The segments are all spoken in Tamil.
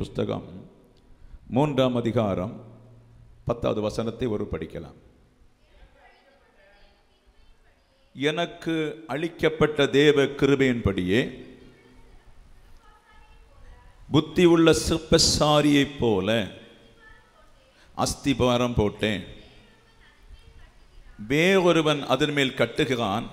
புஸ்தகம் மூன்றாம் அதிகாரம் பத்தாவது வசனத்தை ஒரு படிக்கலாம் எனக்கு அளிக்கப்பட்ட தேவ கிருபையின்படியே புத்தி உள்ள சிற்பசாரியைப் போல அஸ்திபாரம் போட்டேன் வேறொருவன் அதன் மேல் கட்டுகிறான்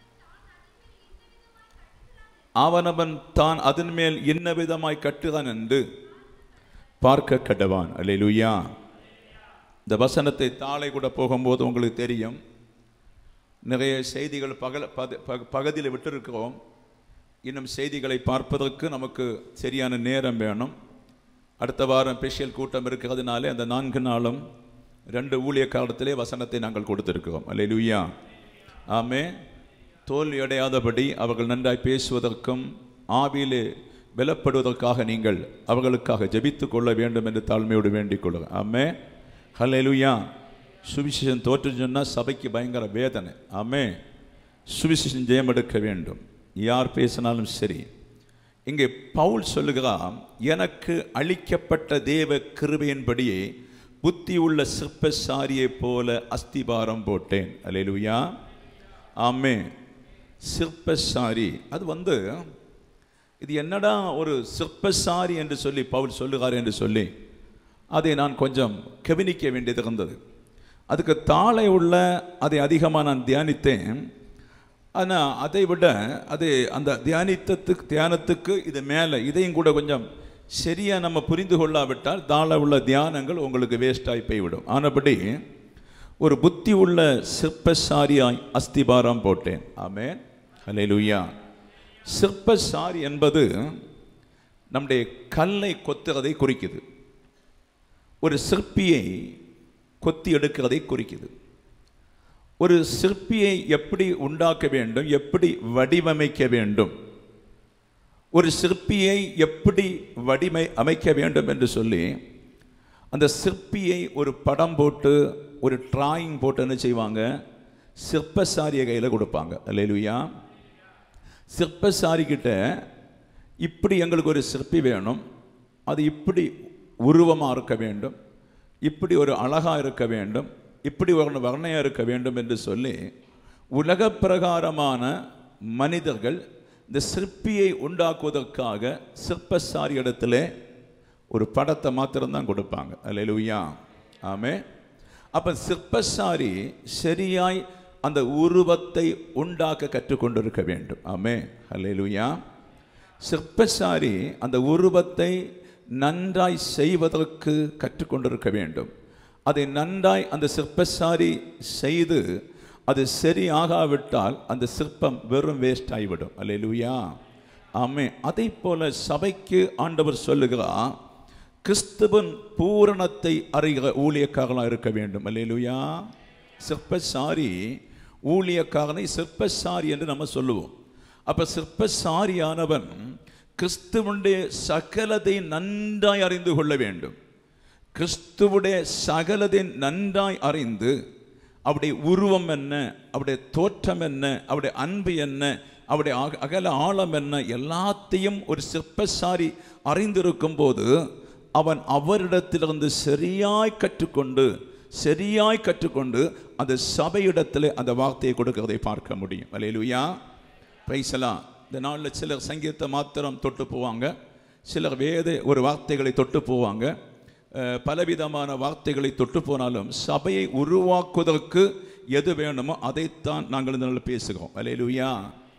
அவனவன் தான் அதன் மேல் என்ன விதமாய் கட்டுகிறான் என்று பார்க்க கடவான் அல்லேலூயா இந்த வசனத்தை தாளை கூட போகும்போது உங்களுக்கு தெரியும் நிறைய செய்திகள் பகல பத- பக- பகுதியில் விட்டிருக்கிறோம் இன்னும் செய்திகளை பார்ப்பதற்கு நமக்கு சரியான நேரம் வேணும் அடுத்த வாரம் ஸ்பெஷல் கூட்டம் இருக்கிறதுனாலே அந்த நான்கு நாளும் ரெண்டு ஊழிய காலத்திலே வசனத்தை நாங்கள் கொடுத்திருக்கிறோம் அல்லேலூயா ஆமே தோல்வி அடையாதபடி அவர்கள் நன்றாய் பேசுவதற்கும் ஆவியிலே பலப்படுவதற்காக நீங்கள் அவர்களுக்காக ஜெபித்துக் கொள்ள வேண்டும் என்று தாழ்மையோடு வேண்டிக் கொள்ளுங்க ஆமே ஹல்லேலூயா சுவிசேஷம் தோற்று சொன்னால் சபைக்கு பயங்கர வேதனை ஆமே சுவிசேஷம் ஜெயம் எடுக்க வேண்டும் யார் பேசினாலும் சரி இங்கே பவுல் சொல்லுகிறான் எனக்கு அளிக்கப்பட்ட தேவ கிருபையின்படியே புத்தி உள்ள சிற்பசாரியைப் போல அஸ்திபாரம் போட்டேன் அல்லேலூயா ஆமே சிற்பசாரி அது வந்து இது என்னடா ஒரு சிற்பசாரி என்று சொல்லி பவுல் சொல்லுகிறார் என்று சொல்லி அதை நான் கொஞ்சம் கவனிக்க வேண்டியது இருந்தது அதுக்கு தாளை உள்ள அதை அதிகமாக நான் தியானித்தேன் ஆனால் அதை விட அது அந்த தியானித்தத்துக்கு தியானத்துக்கு இது மேலே இதையும் கூட கொஞ்சம் சரியாக நம்ம புரிந்து கொள்ளாவிட்டால் தாழ உள்ள தியானங்கள் உங்களுக்கு வேஸ்டாகி போய்விடும் ஆனபடி ஒரு புத்தி உள்ள சிற்பசாரியாய் அஸ்திபாரம் போட்டேன் ஆமென் ஹalleluya சிற்பசாரி என்பது நம்முடைய கல்லை கொத்துறதை குறிக்குது ஒரு சிற்பியை கொத்தி எடுக்கிறதை குறிக்குது ஒரு சிற்பியை எப்படி உண்டாக்க வேண்டும் எப்படி வடிவமைக்க வேண்டும் ஒரு சிற்பியை எப்படி வடிமை அமைக்க வேண்டும் என்று சொல்லி அந்த சிற்பியை ஒரு படம் போட்டு ஒரு டிராயிங் போட்டு என்ன செய்வாங்க சிற்பசாரிய கையில் கொடுப்பாங்க அல்லேலூயா சிற்பசாரி கிட்ட இப்படி எங்களுக்கு ஒரு சிற்பி வேணும் அது இப்படி உருவமாக இருக்க வேண்டும் இப்படி ஒரு அழகாக இருக்க வேண்டும் இப்படி ஒரு வர்ணையாக இருக்க வேண்டும் என்று சொல்லி உலக பிரகாரமான மனிதர்கள் இந்த சிற்பியை உண்டாக்குவதற்காக சிற்பசாரி இடத்துல ஒரு படத்தை மாத்திரம்தான் கொடுப்பாங்க அல்லேலூயா ஆமே அப்ப சிற்பசாரி சரியாய் அந்த உருவத்தை உண்டாக்க கற்றுக்கொண்டிருக்க வேண்டும் ஆமே அல்லேலூயா சிற்பசாரி அந்த உருவத்தை நன்றாய் செய்வதற்கு கற்றுக்கொண்டிருக்க வேண்டும் அதை நன்றாய் அந்த சிற்பசாரி செய்து அது சரியாகாவிட்டால் அந்த சிற்பம் வெறும் வேஸ்ட் ஆகிவிடும் அல்லேலூயா ஆமே அதை போல சபைக்கு ஆண்டவர் சொல்லுகிறார் கிறிஸ்துவன் பூரணத்தை அறிகிற ஊழியக்காரனாக இருக்க வேண்டும் அல்லேலூயா சிற்பசாரி ஊழியக்காரனை சிற்பசாரி என்று நம்ம சொல்லுவோம் அப்ப சிற்பசாரியானவன் கிறிஸ்துவனுடைய சகலதை நன்றாய் அறிந்து கொள்ள வேண்டும் கிறிஸ்துவுடைய சகலதை நன்றாய் அறிந்து அவருடைய உருவம் என்ன அவருடைய தோற்றம் என்ன அவருடைய அன்பு என்ன அவருடைய அக- அகல ஆழம் என்ன எல்லாத்தையும் ஒரு சிற்பசாரி அறிந்திருக்கும் போது அவன் அவரிடத்திலிருந்து சரியாய் கற்றுக்கொண்டு சரியாய் கற்றுக்கொண்டு அந்த சபையிடத்தில் அந்த வார்த்தையை கொடுக்கிறதை பார்க்க முடியும் அல்லேலூயா பிரைசலாம் இந்த நாளில் சிலர் சங்கீதத்தை மாத்திரம் தொட்டு போவாங்க சிலர் வேத ஒரு வார்த்தைகளை தொட்டு போவாங்க அஹ், பலவிதமான வார்த்தைகளை தொட்டு போனாலும் சபையை உருவாக்குவதற்கு எது வேணுமோ அதைத்தான் நாங்கள் இந்த நாளில் பேசுகிறோம் அல்லேலூயா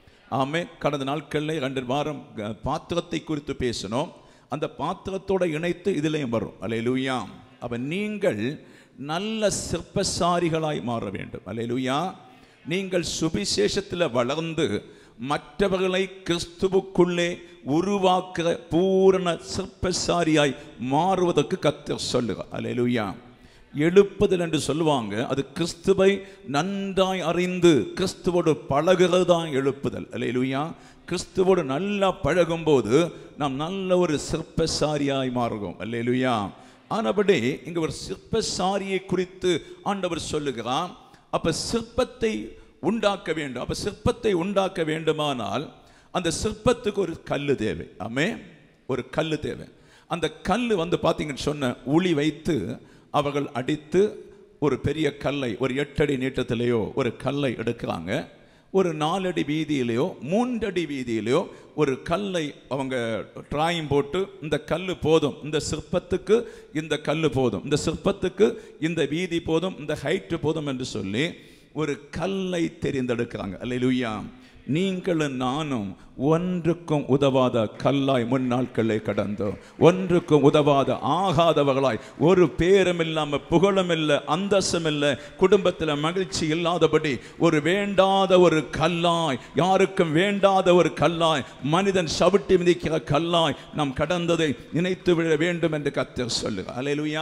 ஆமே கடந்த நாட்களில் ரெண்டு வாரம் அஹ், பாத்திரத்தை குறித்து பேசினோம் அந்த பாத்திரத்தோட இணைத்து இதுலேயும் வரும் அல்லேலூயா அப்ப நீங்கள் நல்ல சிற்பசாரிகளாய் மாற வேண்டும் அல்லேலூயா நீங்கள் சுவிசேஷத்தில் வளர்ந்து மற்றவர்களை கிறிஸ்துவுக்குள்ளே உருவாக்குற பூரண சிற்பசாரியாய் மாறுவதற்கு கத்தர் சொல்லுக அல்லேலூயா எழுப்புதல் என்று சொல்லுவாங்க அது கிறிஸ்துவை நன்றாய் அறிந்து கிறிஸ்துவோடு பழகிறது தான் எழுப்புதல் அல்லேலூயா கிறிஸ்துவோடு நல்லா பழகும்போது நாம் நல்ல ஒரு சிற்பசாரியாய் மாறுவோம் அல்லேலூயா ஆனபடி இங்க ஒரு சிற்பசாரியை குறித்து ஆண்டவர் சொல்லுகிறான் அப்ப சிற்பத்தை உண்டாக்க வேண்டும் அப்ப சிற்பத்தை உண்டாக்க வேண்டுமானால் அந்த சிற்பத்துக்கு ஒரு கல்லு தேவை ஆமே ஒரு கல்லு தேவை அந்த கல் வந்து பார்த்தீங்கன்னு சொன்ன உளி வைத்து அவர்கள் அடித்து ஒரு பெரிய கல்லை ஒரு எட்டடி நீட்டத்திலேயோ ஒரு கல்லை எடுக்கிறாங்க ஒரு நாலடி வீதியிலையோ மூன்றடி வீதியிலையோ ஒரு கல்லை அவங்க டிராயிங் போட்டு இந்த கல் போதும் இந்த சிற்பத்துக்கு இந்த கல் போதும் இந்த சிற்பத்துக்கு இந்த வீதி போதும் இந்த ஹைட்டு போதும் என்று சொல்லி ஒரு கல்லை தெரிந்தெடுக்கிறாங்க அல்லேலூயா நீங்களும் நானும் ஒன்றுக்கும் உதவாத கல்லாய் முன்னாட்களை கடந்தோம் ஒன்றுக்கும் உதவாத ஆகாதவர்களாய் ஒரு பேரும் இல்லாம புகழும் இல்லை அந்தஸ்தும் இல்லை குடும்பத்தில் மகிழ்ச்சி இல்லாதபடி ஒரு வேண்டாத ஒரு கல்லாய் யாருக்கும் வேண்டாத ஒரு கல்லாய் மனிதன் சவிட்டி மிதிக்கிற கல்லாய் நாம் கடந்ததை நினைத்து விட வேண்டும் என்று கத்தர் சொல்லுங்க அலையலுயா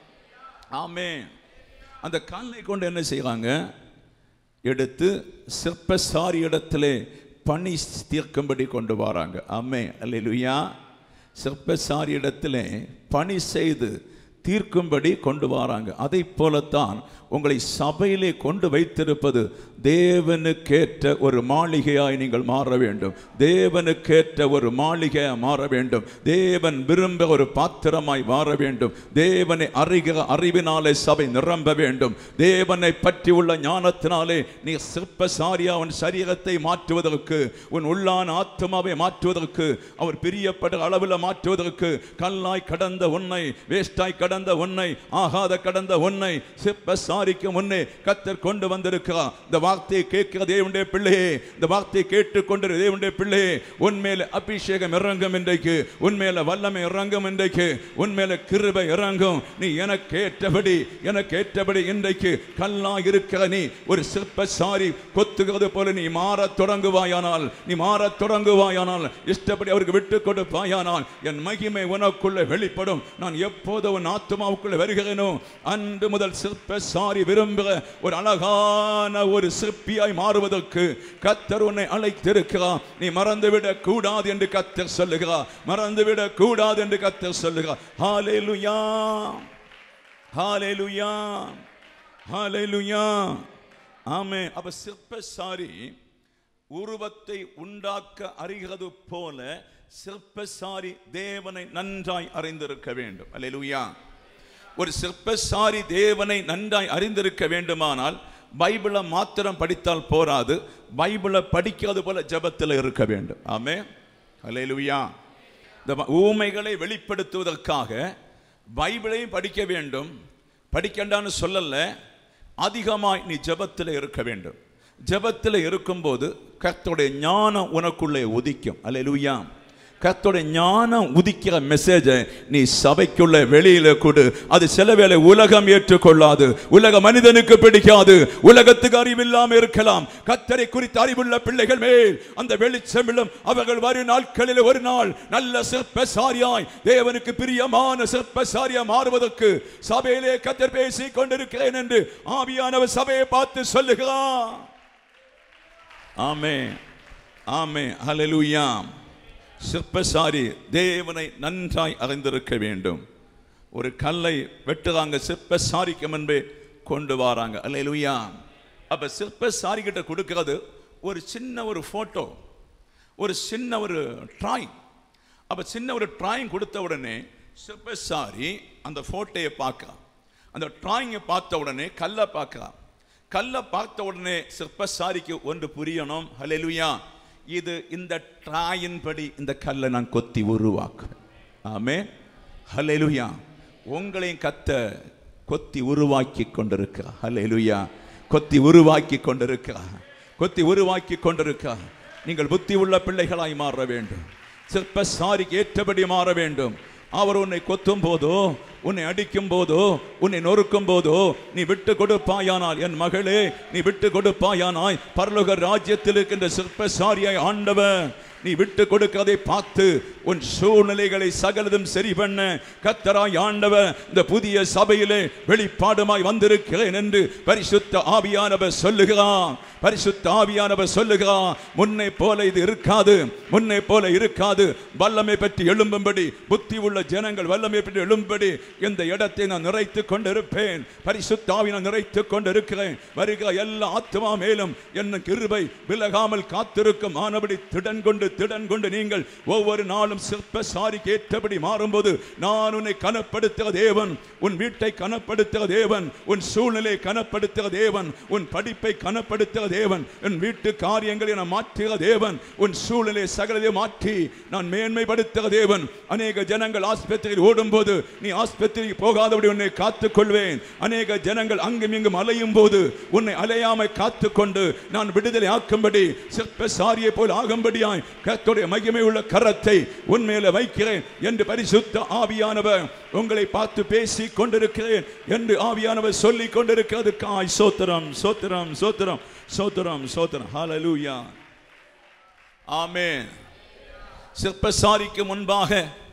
ஆமே அந்த கல்லை கொண்டு என்ன செய்றாங்க எடுத்து சிற்பசாரி இடத்திலே பணி தீர்க்கும்படி கொண்டு வராங்க ஆமே அல்லேலூயா சிற்பசாரி இடத்திலே பணி செய்து தீர்க்கும்படி கொண்டு வராங்க அதை போலத்தான் உங்களை சபையிலே கொண்டு வைத்திருப்பது தேவனுக்கேற்ற ஒரு மாளிகையாய் நீங்கள் மாற வேண்டும் தேவனுக்கேற்ற ஒரு மாளிகையாய் மாற வேண்டும் தேவன் விரும்ப ஒரு பாத்திரமாய் மாற வேண்டும் தேவனை அறிகிற அறிவினாலே சபை நிரம்ப வேண்டும் தேவனை பற்றி உள்ள ஞானத்தினாலே நீ சிற்பசாரியா உன் சரீரத்தை மாற்றுவதற்கு உன் உள்ளான ஆத்மாவை மாற்றுவதற்கு அவர் பிரியப்பட்ட அளவில் மாற்றுவதற்கு கல்லாய் கடந்த உன்னை வேஸ்டாய் கடந்த உன்னை ஆகாத கடந்த உன்னை சிற்பசாரிக்கு முன்னே கத்தர் கொண்டு வந்திருக்கிறார் இந்த வார்த்தையை கேட்கிற தேவனுடைய பிள்ளையே இந்த வார்த்தையை கேட்டுக்கொண்டிரு தேவனுடைய பிள்ளையே உன்மேல அபிஷேகம் இறங்கும் இன்றைக்கு உன்மேல வல்லமை இறங்கும் இன்றைக்கு உன்மேல கிருபை இறங்கும் நீ எனக்கு ஏற்றபடி எனக்கு ஏற்றபடி இன்றைக்கு கல்லா இருக்கிற நீ ஒரு சிற்பசாரி கொத்துகிறது போல நீ மாறத் தொடங்குவாயானால் நீ மாறத் தொடங்குவாயானால் இஷ்டப்படி அவருக்கு விட்டு கொடுப்பாயானால் என் மகிமை உனக்குள்ள வெளிப்படும் நான் எப்போது உன் ஆத்மாவுக்குள்ள வருகிறேனோ அன்று முதல் சிற்பசாரி விரும்புகிற ஒரு அழகான ஒரு சிற்பியாய் மாறுவதற்கு கத்தர் உன்னை அழைத்திருக்கிறார் நீ மறந்துவிடக் கூடாது என்று கத்தர் சொல்லுகிறார் மறந்துவிடக் கூடாது என்று கத்தர் சொல்லுகிறார் ஹalleluya ஹalleluya ஹalleluya ஆமே அப்ப சிற்பசாரி உருவத்தை உண்டாக்க அறிகிறது போல சிற்பசாரி தேவனை நன்றாய் அறிந்திருக்க வேண்டும் அல்லேலூயா ஒரு சிற்பசாரி தேவனை நன்றாய் அறிந்திருக்க வேண்டுமானால் பைபிளை மாத்திரம் படித்தால் போராது பைபிளை படிக்காது போல ஜெபத்தில் இருக்க வேண்டும் ஆமே அல்லேலூயா இந்த ம- ஊமைகளை வெளிப்படுத்துவதற்காக பைபிளையும் படிக்க வேண்டும் படிக்கண்டான்னு சொல்லல அதிகமாய் நீ ஜெபத்தில் இருக்க வேண்டும் ஜெபத்தில் இருக்கும்போது கர்த்தருடைய ஞானம் உனக்குள்ளே உதிக்கும் அல்லேலூயா கர்த்தருடைய ஞானம் உதிக்கிற மெசேஜை நீ சபைக்குள்ள வெளியில கொடு அது சில வேளை உலகம் ஏற்றுக்கொள்ளாது உலக மனிதனுக்கு பிடிக்காது உலகத்துக்கு அறிவில்லாம இருக்கலாம் கத்தரை குறித்து அறிவுள்ள பிள்ளைகள் மேல் அந்த வெளிச்சம் விழும் அவர்கள் வரும் நாட்களில் ஒரு நாள் நல்ல சிற்பசாரியாய் தேவனுக்கு பிரியமான சிற்பசாரியா மாறுவதற்கு சபையிலே கத்தர் பேசிக் கொண்டிருக்கிறேன் என்று ஆவியானவர் சபையை பார்த்து சொல்லுகிறார் ஆமே ஆமே ஹalleluya சிற்பசாரி தேவனை நன்றாய் அறிந்திருக்க வேண்டும் ஒரு கல்லை வெட்டுறாங்க சிற்பசாரிக்கு முன்பே கொண்டு வராங்க அல்லேலூயா அப்ப சிற்பசாரி கிட்ட கொடுக்கிறது ஒரு சின்ன ஒரு போட்டோ ஒரு சின்ன ஒரு டிராயிங் அப்ப சின்ன ஒரு டிராயிங் கொடுத்த உடனே சிற்பசாரி அந்த போட்டோயை பார்க்கலாம் அந்த டிராயிங்கை பார்த்த உடனே கல்லை பார்க்கலாம் கல்லை பார்த்த உடனே சிற்பசாரிக்கு ஒன்று புரியணும் ஹalleluya இது இந்த டிராயின் படி இந்த கல்லை நான் கொத்தி உருவாக்குவேன் ஆமே ஹalleluya உங்களையும் கத்த கொத்தி உருவாக்கி கொண்டிருக்கிறார் ஹalleluya கொத்தி உருவாக்கி கொண்டிருக்கிறார் கொத்தி உருவாக்கி கொண்டிருக்கிறார் நீங்கள் புத்தி உள்ள பிள்ளைகளாய் மாற வேண்டும் சிற்பசாரிக்கு ஏற்றபடி மாற வேண்டும் அவர் உன்னை கொத்தும் போதோ உன்னை அடிக்கும் போதோ உன்னை நொறுக்கும் போதோ நீ விட்டு கொடுப்பாயானால் என் மகளே நீ விட்டு கொடுப்பாயானாய் பரலோக ராஜ்யத்தில் இருக்கின்ற சிற்பசாரியாய் ஆண்டவர் நீ விட்டு கொடுக்கிறதை பார்த்து உன் சூழ்நிலைகளை சகலதும் சரி பண்ண கத்தராய் ஆண்டவர் இந்த புதிய சபையிலே வெளிப்பாடுமாய் வந்திருக்கிறேன் என்று பரிசுத்த ஆவியானவர் சொல்லுகிறார் பரிசுத்த ஆவியானவர் சொல்லுகிறார் முன்னை போல இது இருக்காது முன்னை போல இருக்காது வல்லமை பற்றி எழும்பும்படி புத்தி உள்ள ஜனங்கள் வல்லமை பற்றி எழும்படி இந்த இடத்தை நான் நிறைத்து கொண்டிருப்பேன் பரிசுத்த ஆவி நான் நிறைத்து கொண்டிருக்கிறேன் வருகிற எல்லா ஆத்மா மேலும் என்ன கிருபை விலகாமல் காத்திருக்கும் ஆனபடி திடன் கொண்டு கொண்டு திடன் கொண்டு நீங்கள் ஒவ்வொரு நாளும் சிற்ப சாரிக்கு ஏற்றபடி மாறும்போது நான் உன்னை கனப்படுத்துகிற தேவன் உன் வீட்டை கனப்படுத்துகிற தேவன் உன் சூழ்நிலை கனப்படுத்துகிற தேவன் உன் படிப்பை கனப்படுத்துகிற தேவன் உன் வீட்டு காரியங்களை நான் மாற்றுகிற தேவன் உன் சூழ்நிலை சகலதை மாற்றி நான் மேன்மைப்படுத்துகிற தேவன் அநேக ஜனங்கள் ஆஸ்பத்திரியில் ஓடும்போது நீ ஆஸ்பத்திரிக்கு போகாதபடி உன்னை காத்துக் கொள்வேன் அநேக ஜனங்கள் அங்கும் இங்கும் அலையும் போது உன்னை அலையாமை காத்துக்கொண்டு நான் விடுதலை ஆக்கும்படி சிற்ப சாரியை போல் ஆகும்படியாய் கர்த்தருடைய மகிமை உள்ள கரத்தை உன்மேல வைக்கிறேன் என்று பரிசுத்த ஆவியானவர் உங்களை பார்த்து பேசி கொண்டிருக்கிறேன் என்று ஆவியானவர் சொல்லிக் கொண்டிருக்கிறது காய் சோத்திரம் சோத்திரம் சோத்திரம் சோத்திரம் சோத்திரம் ஹalleluya ஆமென் சிற்பசாரிக்கு முன்பாக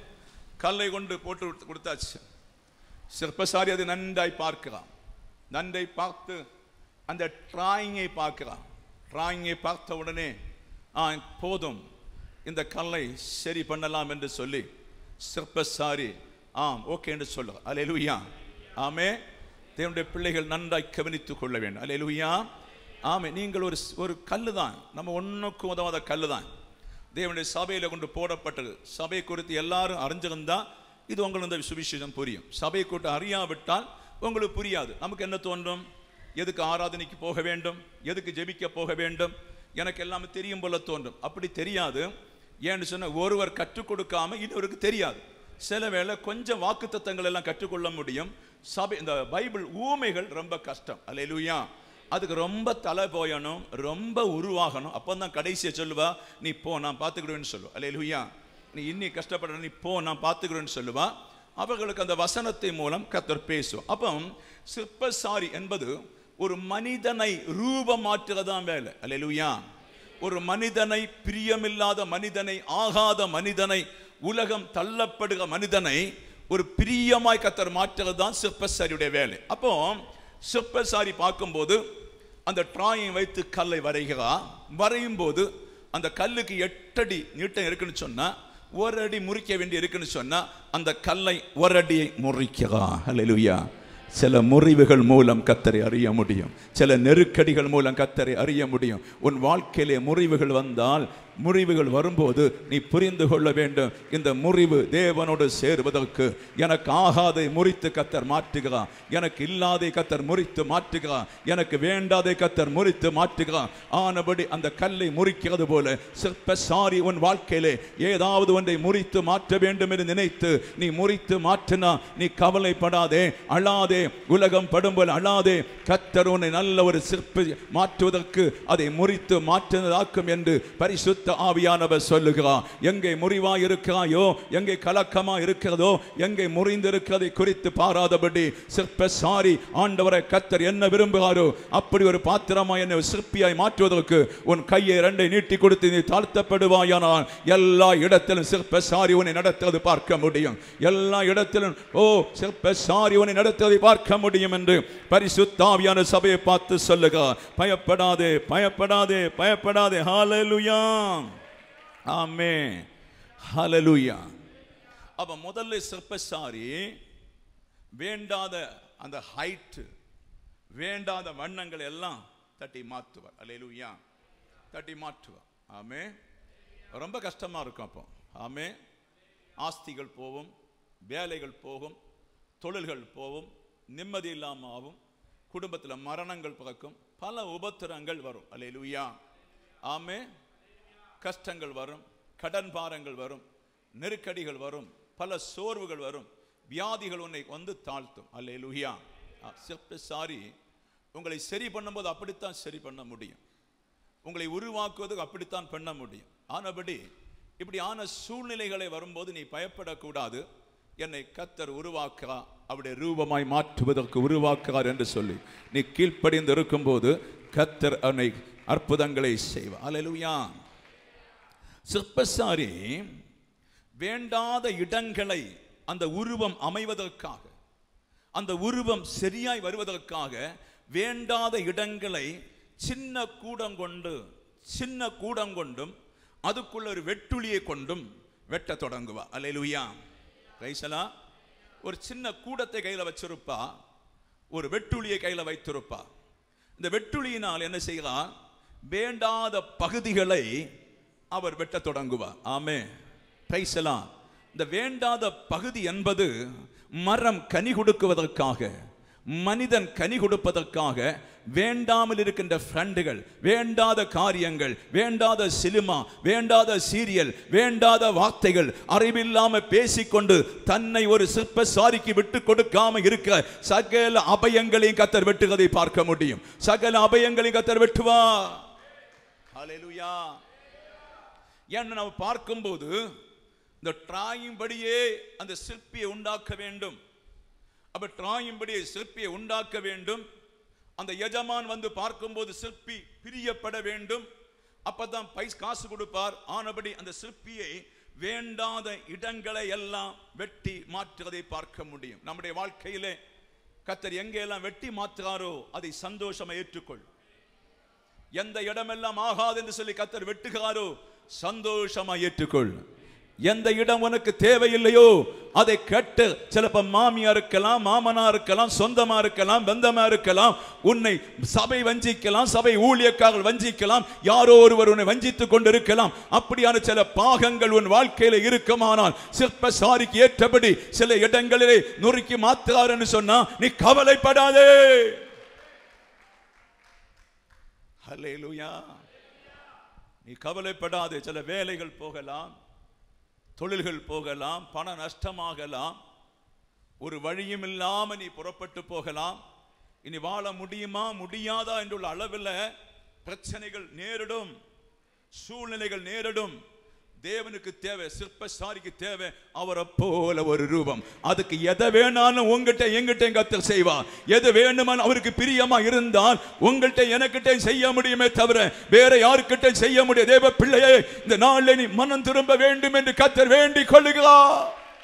கல்லை கொண்டு போட்டு கொடுத்து- கொடுத்தாச்சு சிற்பசாரி அதை நன்றாய் பார்க்கிறான் நன்றை பார்த்து அந்த டிராயிங்கை பார்க்கிறான் டிராயிங்கை பார்த்த உடனே ஆ போதும் இந்த கல்லை சரி பண்ணலாம் என்று சொல்லி சிற்பசாரி ஆம் ஓகே என்று சொல்ல அலையலுயா ஆமே தேவனுடைய பிள்ளைகள் நன்றாய் கவனித்துக் கொள்ள வேண்டும் அலையலுயா ஆமே நீங்கள் ஒரு ஒரு கல்லு தான் நம்ம ஒன்றுக்கும் உதவாத கல்லு தான் தேவனுடைய சபையில கொண்டு போடப்பட்டது சபை குறித்து எல்லாரும் அறிஞ்சிருந்தா இது உங்களுக்கு இந்த சுவிசேஷம் புரியும் சபை கூட்டு அறியாவிட்டால் உங்களுக்கு புரியாது நமக்கு என்ன தோன்றும் எதுக்கு ஆராதனைக்கு போக வேண்டும் எதுக்கு ஜெபிக்க போக வேண்டும் எனக்கு எல்லாமே தெரியும் போல தோன்றும் அப்படி தெரியாது ஏன்னு சொன்ன ஒருவர் கற்றுக் கொடுக்காம இன்னொருக்கு தெரியாது சில வேளை கொஞ்சம் வாக்குத்தத்தங்கள் எல்லாம் கற்றுக்கொள்ள முடியும் சபை இந்த பைபிள் ஊமைகள் ரொம்ப கஷ்டம் அல்லேலூயா அதுக்கு ரொம்ப தலை போயணும் ரொம்ப உருவாகணும் அப்போ தான் கடைசியை சொல்லுவா நீ போ நான் பார்த்துக்கிடுவேன்னு சொல்லுவா அல்லேலூயா நீ இன்னி கஷ்டப்படுற நீ போ நான் பார்த்துக்கிறேன்னு சொல்லுவா அவர்களுக்கு அந்த வசனத்தை மூலம் கத்தர் பேசும் அப்போ சிற்பசாரி என்பது ஒரு மனிதனை ரூபம் மாற்றுறதான் வேலை அல்லேலூயா ஒரு மனிதனை பிரியமில்லாத மனிதனை ஆகாத மனிதனை உலகம் தள்ளப்படுகிற மனிதனை ஒரு பிரியமாய் கத்தர் மாற்றுறது தான் சிற்பசாரியுடைய வேலை அப்போ சிற்பசாரி பார்க்கும்போது அந்த டிராயிங் வைத்து கல்லை வரைகிறா வரையும் போது அந்த கல்லுக்கு எட்டடி நீட்டம் இருக்குன்னு சொன்னா ஒரு அடி முறிக்க வேண்டி இருக்குன்னு சொன்னா அந்த கல்லை ஒரு அடியை முறிக்கிறா ஹalleluya சில முறிவுகள் மூலம் கத்தரை அறிய முடியும் சில நெருக்கடிகள் மூலம் கத்தரை அறிய முடியும் உன் வாழ்க்கையிலே முறிவுகள் வந்தால் முறிவுகள் வரும்போது நீ புரிந்து கொள்ள வேண்டும் இந்த முறிவு தேவனோடு சேருவதற்கு எனக்கு ஆகாதை முறித்து கத்தர் மாற்றுகிறார் எனக்கு இல்லாதை கத்தர் முறித்து மாற்றுகிறார் எனக்கு வேண்டாதை கத்தர் முறித்து மாற்றுகிறார் ஆனபடி அந்த கல்லை முறிக்கிறது போல சிற்ப சாரி உன் வாழ்க்கையிலே ஏதாவது ஒன்றை முறித்து மாற்ற வேண்டும் என்று நினைத்து நீ முறித்து மாற்றினா நீ கவலைப்படாதே அழாதே உலகம் படும்போது அழாதே கத்தர் உன்னை நல்ல ஒரு சிற்பி மாற்றுவதற்கு அதை முறித்து மாற்றினதாக்கும் என்று பரிசுத்த ஆவியானவர் சொல்லுகிறார் எங்கே முறிவா இருக்கிறாயோ எங்கே கலக்கமா இருக்கிறதோ எங்கே முறிந்திருக்கிறதை குறித்து பாராதபடி சிற்ப சாரி ஆண்டவரை கத்தர் என்ன விரும்புகிறாரோ அப்படி ஒரு பாத்திரமா என்னை ஒரு சிற்பியாய் மாற்றுவதற்கு உன் கையை ரெண்டை நீட்டி கொடுத்து நீ தாழ்த்தப்படுவாயானால் எல்லா இடத்திலும் சிற்ப சாரி உன்னை நடத்துவது பார்க்க முடியும் எல்லா இடத்திலும் ஓ சிற்ப சாரி உன்னை நடத்துவதை பார்க்க முடியும் என்று பரிசுத்தாவியான சபையை பார்த்து சொல்லுக பயப்படாதே பயப்படாதே பயப்படாதே ஹalleluya ஆமே ஹalleluya அப்ப முதல்ல சிற்பசாரி வேண்டாத அந்த ஹைட் வேண்டாத வண்ணங்கள் எல்லாம் தட்டி மாற்றுவார் அல்லேலூயா தட்டி மாற்றுவார் ஆமே ரொம்ப கஷ்டமா இருக்கும் அப்போ ஆமே ஆஸ்திகள் போகும் வேலைகள் போகும் தொழில்கள் போகும் நிம்மதி இல்லாம ஆகும் குடும்பத்தில் மரணங்கள் பிறக்கும் பல உபத்திரங்கள் வரும் அல்லேலூயா ஆமே கஷ்டங்கள் வரும் கடன் பாரங்கள் வரும் நெருக்கடிகள் வரும் பல சோர்வுகள் வரும் வியாதிகள் உன்னை வந்து தாழ்த்தும் அல்லேலூயா சாரி உங்களை சரி பண்ணும்போது அப்படித்தான் சரி பண்ண முடியும் உங்களை உருவாக்குவதுக்கு அப்படித்தான் பண்ண முடியும் ஆனபடி இப்படி ஆன சூழ்நிலைகளை வரும்போது நீ பயப்படக்கூடாது என்னை கத்தர் உருவாக்குறா அவருடைய ரூபமாய் மாற்றுவதற்கு உருவாக்குறார் என்று சொல்லி நீ கீழ்ப்படிந்து இருக்கும்போது கத்தர் அவனை அற்புதங்களை செய்வார் அல்லேலூயா சிற்பசாரி வேண்டாத இடங்களை அந்த உருவம் அமைவதற்காக அந்த உருவம் சரியாய் வருவதற்காக வேண்டாத இடங்களை சின்ன கூடம் கொண்டு சின்ன கூடம் கொண்டும் அதுக்குள்ள ஒரு வெட்டுளியை கொண்டும் வெட்ட தொடங்குவா அல்லேலூயா ரைசலா ஒரு சின்ன கூடத்தை கையில வச்சிருப்பா ஒரு வெட்டுளியை கையில வைத்திருப்பா இந்த வெட்டுளியினால் என்ன செய்கிறா வேண்டாத பகுதிகளை அவர் வெட்டத் தொடங்குவார் ஆமே பிரைசலாம் இந்த வேண்டாத பகுதி என்பது மரம் கனி கொடுக்குவதற்காக மனிதன் கனி கொடுப்பதற்காக வேண்டாமல் இருக்கின்ற ஃப்ரெண்டுகள் வேண்டாத காரியங்கள் வேண்டாத சினிமா வேண்டாத சீரியல் வேண்டாத வார்த்தைகள் அறிவில்லாம பேசிக்கொண்டு தன்னை ஒரு சிற்ப சாரிக்கு விட்டு கொடுக்காம இருக்க சகல அபயங்களையும் கத்தர் வெட்டுவதை பார்க்க முடியும் சகல அபயங்களையும் கத்தர் வெட்டுவா ஹalleluya ஏன்னு நம்ம பார்க்கும்போது இந்த டிராயிங் படியே அந்த சிற்பியை உண்டாக்க வேண்டும் அப்ப டிராயிங் படியே சிற்பியை உண்டாக்க வேண்டும் அந்த எஜமான் வந்து பார்க்கும்போது சிற்பி பிரியப்பட வேண்டும் அப்பதான் பைஸ் காசு கொடுப்பார் ஆனபடி அந்த சிற்பியை வேண்டாத இடங்களை எல்லாம் வெட்டி மாற்றுவதை பார்க்க முடியும் நம்முடைய வாழ்க்கையிலே கத்தர் எங்கெல்லாம் வெட்டி மாற்றுறாரோ அதை சந்தோஷமா ஏற்றுக்கொள் எந்த இடமெல்லாம் ஆகாது என்று சொல்லி கத்தர் வெட்டுகிறாரோ சந்தோஷமா ஏற்றுக்கொள் எந்த இடம் உனக்கு தேவையில்லையோ அதை கேட்டு சிலப்ப மாமியா இருக்கலாம் மாமனா இருக்கலாம் சொந்தமா இருக்கலாம் பந்தமா இருக்கலாம் உன்னை சபை வஞ்சிக்கலாம் சபை ஊழியக்காரர்கள் வஞ்சிக்கலாம் யாரோ ஒருவர் உன்னை வஞ்சித்துக் கொண்டிருக்கலாம் அப்படியான சில பாகங்கள் உன் வாழ்க்கையில இருக்குமானால் சிற்ப சாரிக்கு ஏற்றபடி சில இடங்களிலே நொறுக்கி மாத்துறாருன்னு சொன்னா நீ கவலைப்படாதே ஹல்லேலூயா நீ கவலைப்படாதே சில வேலைகள் போகலாம் தொழில்கள் போகலாம் பண நஷ்டமாகலாம் ஒரு வழியும் இல்லாம நீ புறப்பட்டு போகலாம் இனி வாழ முடியுமா முடியாதா என்றுள்ள அளவில் பிரச்சனைகள் நேரிடும் சூழ்நிலைகள் நேரிடும் தேவனுக்கு தேவை சிற்பசாரிக்கு தேவை அவரை போல ஒரு ரூபம் அதுக்கு எதை வேணாலும் உங்ககிட்ட எங்கிட்ட கத்தர் செய்வா எது வேணுமாலும் அவருக்கு பிரியமா இருந்தால் உங்கள்கிட்ட எனக்கிட்ட செய்ய முடியுமே தவிர வேற யாருக்கிட்ட செய்ய முடியாது தேவ பிள்ளையே இந்த நாளில் நீ மனம் திரும்ப வேண்டும் என்று கத்தர் வேண்டிக் கொள்ளுகிறார்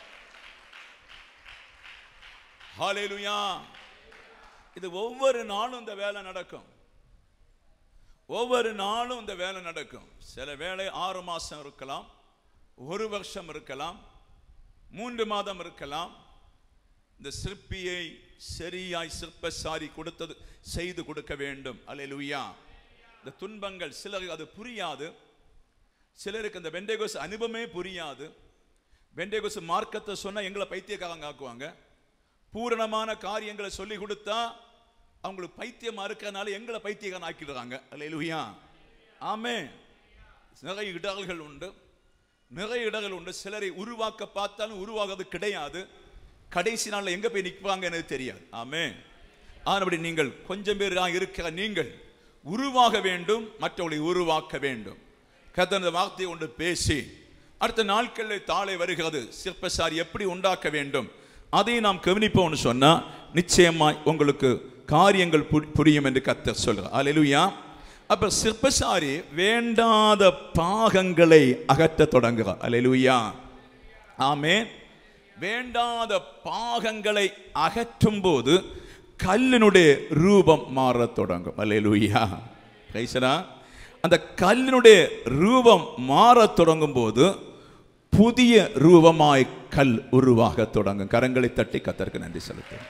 ஹalleluya இது ஒவ்வொரு நாளும் இந்த வேலை நடக்கும் ஒவ்வொரு நாளும் இந்த வேலை நடக்கும் சில வேலை ஆறு மாசம் இருக்கலாம் ஒரு வருஷம் இருக்கலாம் மூன்று மாதம் இருக்கலாம் இந்த சிற்பியை சரியாய் சிற்பசாரி கொடுத்தது செய்து கொடுக்க வேண்டும் அல்லேலூயா இந்த துன்பங்கள் சிலருக்கு அது புரியாது சிலருக்கு இந்த வெண்டைகோஸ் அனுபவமே புரியாது வெண்டைகோஸ் மார்க்கத்தை சொன்னா எங்களை பைத்தியக்காரங்க ஆக்குவாங்க பூரணமான காரியங்களை சொல்லி கொடுத்தா அவங்களுக்கு பைத்தியமா இருக்கிறதுனால எங்களை பைத்தியக்காரன் ஆக்கிடுறாங்க அல்லேலூயா ஆமே நிறைய இடர்கள் உண்டு நிறைய இடர்கள் உண்டு சிலரை உருவாக்க பார்த்தாலும் உருவாகிறது கிடையாது கடைசி நாள்ல எங்க போய் நிற்பாங்க எனக்கு தெரியாது ஆமே ஆனபடி நீங்கள் கொஞ்சம் பேர் இருக்கிற நீங்கள் உருவாக வேண்டும் மற்றவர்களை உருவாக்க வேண்டும் கதந்த வார்த்தையை கொண்டு பேசி அடுத்த நாட்களில் தாளை வருகிறது சிற்பசாரி எப்படி உண்டாக்க வேண்டும் அதை நாம் கவனிப்போம்னு சொன்னா நிச்சயமாய் உங்களுக்கு காரியங்கள் புரி- புரியும் என்று கத்தர் சொல்கிறார் அல்லேலூயா அப்ப சிற்பசாரி வேண்டாத பாகங்களை அகற்ற தொடங்குகிறார் அல்லேலூயா ஆமென் வேண்டாத பாகங்களை அகற்றும் போது கல்லினுடைய ரூபம் மாறத் தொடங்கும் அல்லேலூயா ரைசனா அந்த கல்லினுடைய ரூபம் மாறத் தொடங்கும் போது புதிய ரூபமாய் கல் உருவாக தொடங்கும் கரங்களை தட்டி கத்தருக்கு நன்றி செலுத்தும்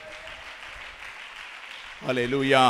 ஹalleluya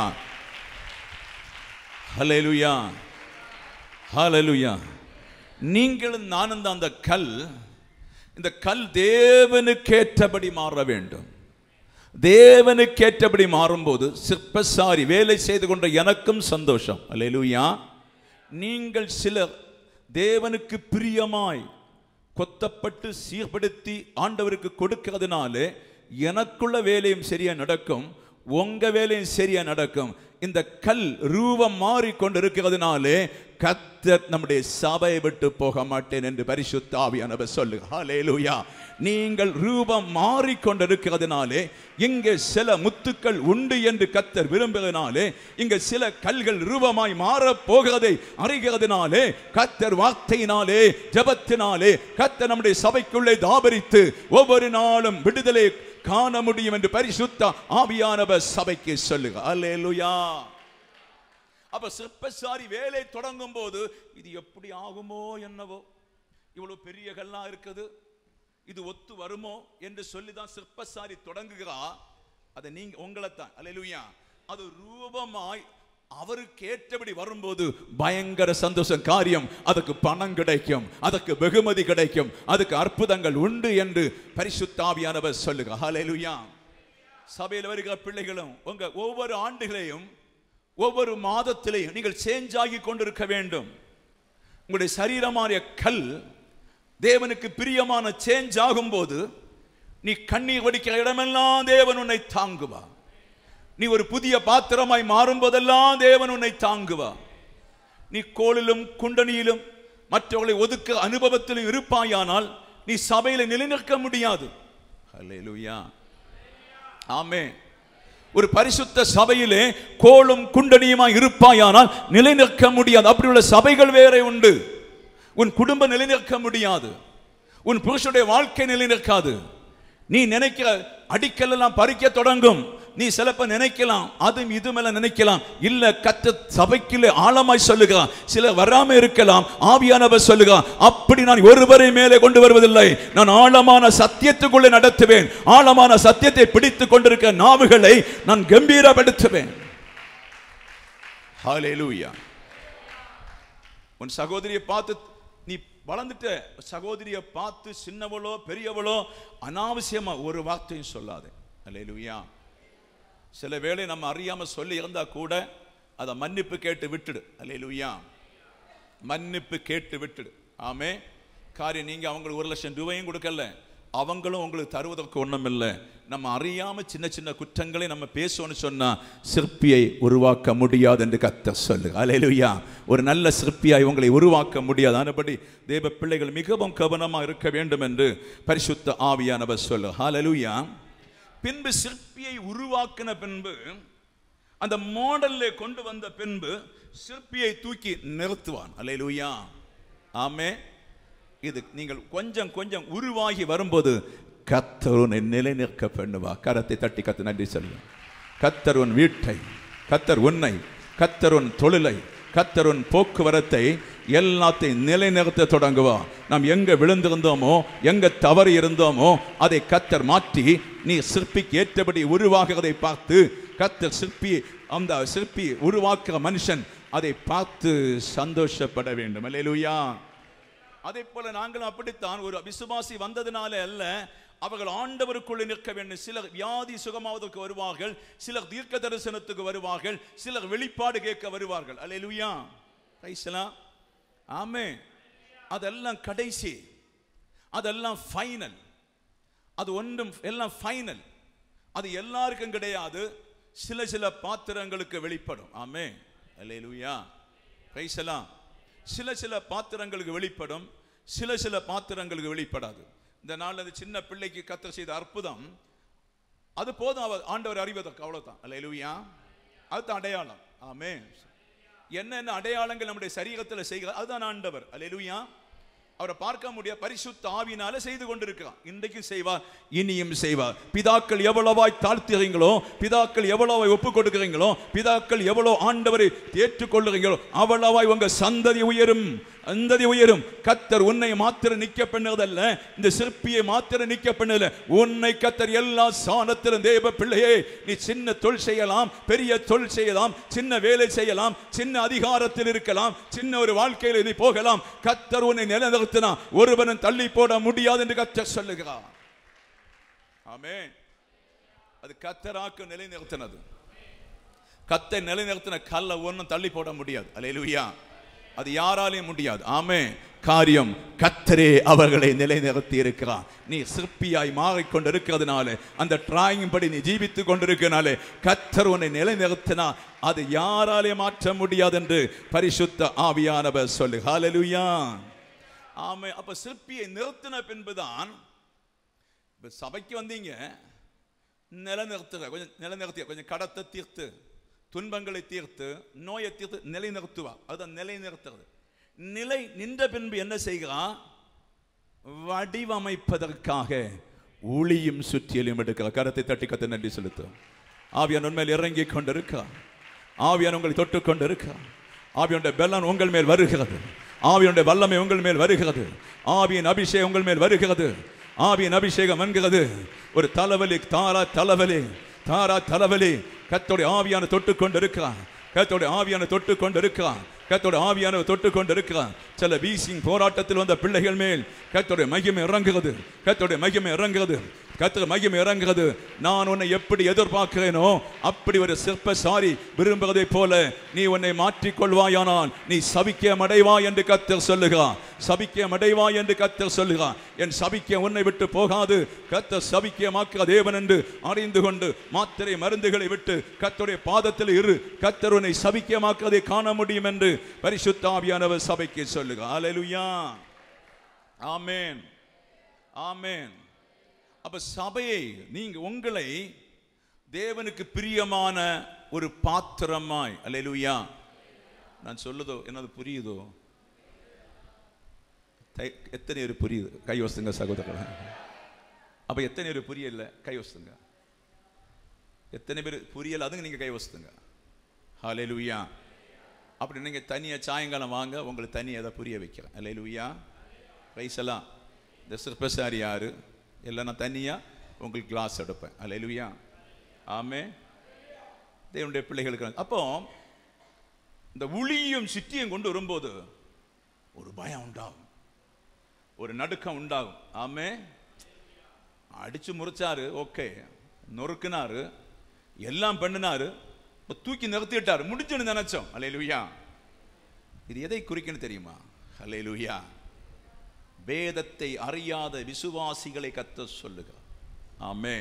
ஹalleluya ஹalleluya நீங்களும் நானும் தான் அந்த கல் இந்த கல் தேவனுக்கேற்றபடி மாற வேண்டும் தேவனுக்கேற்றபடி மாறும்போது சிற்பசாரி வேலை செய்து கொண்ட எனக்கும் சந்தோஷம் அல்லேலூயா நீங்கள் சிலர் தேவனுக்கு பிரியமாய் கொத்தப்பட்டு சீர்படுத்தி ஆண்டவருக்கு கொடுக்கிறதுனாலே எனக்குள்ள வேலையும் சரியா நடக்கும் உங்க வேலையும் சரியா நடக்கும் இந்த கல் ரூபம் மாறிக்கொண்டு இருக்கிறதுனாலே கத்தர் நம்முடைய சபையை விட்டு போக மாட்டேன் என்று பரிசுத்த ஆவியானவர் சொல்லு ஹalleluya நீங்கள் ரூபம் மாறிக்கொண்டிருக்கிறதுனாலே இங்கே சில முத்துக்கள் உண்டு என்று கத்தர் விரும்புகிறதுனாலே இங்கே சில கல்கள் ரூபமாய் மாறப் போகிறதை அறிகிறதுனாலே கத்தர் வார்த்தையினாலே ஜெபத்தினாலே கத்தர் நம்முடைய சபைக்குள்ளே தாபரித்து ஒவ்வொரு நாளும் விடுதலை காண முடியும் என்று பரிசுத்த ஆவியானவர் சபைக்கு சொல்லுக அல்லேலூயா அப்ப சிற்பசாரி வேலை தொடங்கும் போது இது எப்படி ஆகுமோ என்னவோ இவ்வளவு பெரிய கல்லா இருக்குது இது ஒத்து வருமோ என்று சொல்லி தான் சிற்பசாரி தொடங்குகிறா அதை நீங்க உங்களை தான் அல்லேலூயா அது ரூபமாய் அவருக்கு ஏற்றபடி வரும்போது பயங்கர சந்தோஷம் காரியம் அதுக்கு பணம் கிடைக்கும் அதுக்கு வெகுமதி கிடைக்கும் அதுக்கு அற்புதங்கள் உண்டு என்று பரிசுத்தாவியானவர் சொல்லுங்க ஹalleluya சபையில் வருகிற பிள்ளைகளும் உங்க ஒவ்வொரு ஆண்டுகளையும் ஒவ்வொரு மாதத்திலையும் நீங்கள் சேஞ்ச் ஆகி கொண்டிருக்க வேண்டும் உங்களுடைய சரீரமான கல் தேவனுக்கு பிரியமான சேஞ்ச் ஆகும்போது நீ கண்ணீர் வடிக்கிற இடமெல்லாம் தேவன் உன்னை தாங்குவா நீ ஒரு புதிய பாத்திரமாய் மாறும்போதெல்லாம் தேவன் உன்னை தாங்குவா நீ கோளிலும் குண்டனியிலும் மற்றவர்களை ஒதுக்க அனுபவத்திலும் இருப்பாயானால் நீ சபையில நிலைநிற்க முடியாது ஹalleluya ஆமே ஒரு பரிசுத்த சபையிலே கோளும் குண்டனியுமாய் இருப்பாயானால் நிலைநிற்க முடியாது அப்படி உள்ள சபைகள் வேற உண்டு உன் குடும்பம் நிலைநிற்க முடியாது உன் புருஷனுடைய வாழ்க்கை நிலைநிற்காது நீ நினைக்கிற அடிக்கல்லாம் பறிக்க தொடங்கும் நீ சிலப்ப நினைக்கலாம் அதுவும் இதுமெல்லாம் நினைக்கலாம் இல்ல கத்த சபைக்குள்ளே ஆழமாய் சொல்லுகிறான் சிலர் வராம இருக்கலாம் ஆவியானவர் சொல்லுகிறான் அப்படி நான் ஒருவரை மேலே கொண்டு வருவதில்லை நான் ஆழமான சத்தியத்துக்குள்ளே நடத்துவேன் ஆழமான சத்தியத்தை பிடித்துக் கொண்டிருக்கிற நாவுகளை நான் கம்பீரப்படுத்துவேன் ஹalleluya உன் சகோதரியை பார்த்து நீ வளர்ந்துட்ட சகோதரியை பார்த்து சின்னவளோ பெரியவளோ அனாவசியமா ஒரு வார்த்தையும் சொல்லாதே அல்லேலூயா சில வேளை நம்ம அறியாம சொல்லி இருந்தா கூட அதை மன்னிப்பு கேட்டு விட்டுடு அல்லேலூயா மன்னிப்பு கேட்டு விட்டுடு ஆமே காரியம் நீங்க அவங்களுக்கு ஒரு லட்சம் ரூபாயும் கொடுக்கல அவங்களும் உங்களுக்கு தருவதற்கு ஒண்ணும் இல்லை நம்ம அறியாம சின்ன சின்ன குற்றங்களை நம்ம பேசணும்னு சொன்னா சிற்பியை உருவாக்க முடியாது என்று கத்த சொல்லு அலையலுயா ஒரு நல்ல சிற்பியாய் உங்களை உருவாக்க முடியாது ஆனபடி தேவ பிள்ளைகள் மிகவும் கவனமா இருக்க வேண்டும் என்று பரிசுத்த ஆவியானவர் சொல்லு ஹalleluya பின்பு சிற்பியை உருவாக்கின பின்பு அந்த மாடல்ல கொண்டு வந்த பின்பு சிற்பியை தூக்கி நிறுத்துவான் அல்லேலூயா ஆமே இது நீங்கள் கொஞ்சம் கொஞ்சம் உருவாகி வரும்போது கத்தர் உன்னை நிலைநிற்க பண்ணுவா கரத்தை தட்டி கத்து நன்றி சொல்லுங்க கத்தர் உன் வீட்டை கத்தர் உன்னை கத்தர் உன் தொழிலை கத்தர் உன் போக்குவரத்தை எல்லாத்தையும் நிலைநிறுத்த தொடங்குவா நாம் எங்க விழுந்திருந்தோமோ எங்க தவறு இருந்தோமோ அதை கத்தர் மாற்றி நீ சிற்பிக்கு ஏற்றபடி உருவாகிறதை பார்த்து கத்தர் சிற்பி அந்த சிற்பி உருவாக்குற மனுஷன் அதை பார்த்து சந்தோஷப்பட வேண்டும் அல்லேலூயா அதே போல நாங்களும் அப்படித்தான் ஒரு விசுவாசி வந்ததினாலே அல்ல அவர்கள் ஆண்டவருக்குள்ளே நிற்க வேண்டும் சிலர் வியாதி சுகமாவதற்கு வருவார்கள் சிலர் தீர்க்க தரிசனத்துக்கு வருவார்கள் சிலர் வெளிப்பாடு கேட்க வருவார்கள் அல்லேலூயா ரைஸ்லாம் ஆமே அதெல்லாம் கடைசி அதெல்லாம் ஃபைனல் அது ஒன்றும் எல்லாம் ஃபைனல் அது எல்லாருக்கும் கிடையாது சில சில பாத்திரங்களுக்கு வெளிப்படும் ஆமே அல்லேலூயா ரைஸ்லாம் சில சில பாத்திரங்களுக்கு வெளிப்படும் சில சில பாத்திரங்களுக்கு வெளிப்படாது இந்த நாள் அந்த சின்ன பிள்ளைக்கு கத்தர் செய்த அற்புதம் அது போதும் அவ ஆண்டவர் அறிவதற்கு அவ்வளவுதான் அல்லேலூயா அதுதான் அடையாளம் ஆமே என்னென்ன அடையாளங்கள் நம்முடைய சரீரத்தில் செய்கிறார் அதுதான் ஆண்டவர் அல்லேலூயா அவரை பார்க்க முடிய பரிசுத்த ஆவினால செய்து கொண்டிருக்கிறார் இன்றைக்கும் செய்வார் இனியும் செய்வார் பிதாக்கள் எவ்வளவாய் தாழ்த்துகிறீங்களோ பிதாக்கள் எவ்வளவாய் ஒப்பு கொடுக்கிறீங்களோ பிதாக்கள் எவ்வளவு ஆண்டவரை ஏற்றுக்கொள்ளுறீங்களோ அவ்வளவாய் உங்க சந்ததி உயரும் சந்ததி உயரும் கத்தர் உன்னை மாத்திர நிக்க பண்ணதல்ல இந்த சிற்பியை மாத்திர நிக்க பண்ணல உன்னை கத்தர் எல்லா சாணத்திலும் தேவ பிள்ளையே நீ சின்ன தொழில் செய்யலாம் பெரிய தொழில் செய்யலாம் சின்ன வேலை செய்யலாம் சின்ன அதிகாரத்தில் இருக்கலாம் சின்ன ஒரு வாழ்க்கையில் நீ போகலாம் கத்தர் உன்னை நிலைநிறுத்தினா ஒருவனும் தள்ளி போட முடியாது என்று கத்தர் சொல்லுகிறார் ஆமே அது கத்தராக்கு நிலைநிறுத்தினது கத்தை நிலைநிறுத்தின கல்லை ஒன்றும் தள்ளி போட முடியாது அல்லேலூயா அது யாராலையும் முடியாது ஆமே காரியம் கத்தரே அவர்களை நிலைநிறுத்தி இருக்கிறார் நீ சிற்பியாய் மாறிக்கொண்டிருக்கிறதுனால அந்த டிராயிங் படி நீ ஜீவித்துக் கொண்டிருக்கிறனாலே கத்தர் உன்னை நிலைநிறுத்தினா அது யாராலே மாற்ற முடியாது என்று பரிசுத்த ஆவியானவர் சொல்லு ஹalleluya ஆமே அப்ப சிற்பியை நிறுத்தின பின்புதான் இப்ப சபைக்கு வந்தீங்க நிலைநிறுத்துற கொஞ்சம் நிலைநிறுத்திய கொஞ்சம் கடத்தை தீர்த்து துன்பங்களை தீர்த்து நோயை தீர்த்து நிலைநிறுத்துவா அதுதான் நிலைநிறுத்துறது நிலை நின்ற பின்பு என்ன செய்கிறான் வடிவமைப்பதற்காக ஒளியும் சுற்றியலும் எடுக்கிற கரத்தை தட்டி கத்த நன்றி செலுத்து ஆவியான் உண்மையில் இறங்கி கொண்டிருக்கிறார் ஆவியான் உங்களை தொட்டு கொண்டிருக்கிறார் ஆவியுடைய பெலன் உங்கள் மேல் வருகிறது ஆவியுடைய வல்லமை உங்கள் மேல் வருகிறது ஆவியின் அபிஷேகம் உங்கள் மேல் வருகிறது ஆவியின் அபிஷேகம் என்கிறது ஒரு தலைவலி தாரா தலைவலி தாரா தலைவலி கத்தோடைய ஆவியான தொட்டு கொண்டு இருக்கிறார் கத்தோட ஆவியான தொட்டு கொண்டு இருக்கிறான் கத்தோட ஆவியானவர் தொட்டு கொண்டு இருக்கிறான் சில வீசிங் போராட்டத்தில் வந்த பிள்ளைகள் மேல் கத்தோட மகிமை இறங்குகிறது கத்தோட மகிமை இறங்குகிறது கத்தோட மகிமை இறங்குகிறது நான் உன்னை எப்படி எதிர்பார்க்கிறேனோ அப்படி ஒரு சிற்பசாரி விரும்புவதைப் போல நீ உன்னை மாற்றிக் கொள்வாயானால் நீ சபிக்க அடைவாய் என்று கத்தர் சொல்லுகிறான் சபிக்க அடைவாய் என்று கத்தர் சொல்லுகிறான் என் சபிக்க உன்னை விட்டு போகாது கத்தர் சபிக்கமாக்குற தேவன் என்று அறிந்து கொண்டு மாத்திரை மருந்துகளை விட்டு கத்தருடைய பாதத்தில் இரு கத்தர் உன்னை சபிக்கமாக்குவதை காண முடியும் என்று பரிசுத்த ஆவியானவர் சபைக்கு சொல்லுக அல்லேலூயா ஆமென் ஆமென் அப்ப சபையை நீங்க உங்களை தேவனுக்கு பிரியமான ஒரு பாத்திரமாய் அல்லேலூயா நான் சொல்லுதோ என்னது புரியுதோ தை- எத்தனை பேர் புரியுது கை வசுங்க சகோதரர்களே அப்ப எத்தனை பேர் புரியல கை வசுங்க எத்தனை பேர் புரியல அதுங்க நீங்க கை வசுங்க ஹalleluya அப்படி நீங்க தனியா சாயங்காலம் வாங்க உங்களுக்கு தனி அதை புரிய வைக்கிறேன் ஹalleluya ரைசலாம் இந்த சிற்பசாரி யாரு எல்லாம் நான் தனியா உங்களுக்கு கிளாஸ் எடுப்பேன் ஹalleluya ஆமே தேவனுடைய பிள்ளைகளுக்கு அப்போ இந்த உளியும் சிட்டியும் கொண்டு வரும்போது ஒரு பயம் உண்டாகும் ஒரு நடுக்கம் உண்டாகும் ஆமே அடிச்சு முறிச்சாரு ஓகே நொறுக்குனாரு எல்லாம் பண்ணினாரு இப்ப தூக்கி நிறுத்திட்டாரு முடிச்சுன்னு நினைச்சோம் அல்லேலூயா இது எதை குறிக்கணும் தெரியுமா அல்லேலூயா வேதத்தை அறியாத விசுவாசிகளை கத்த சொல்லுக ஆமே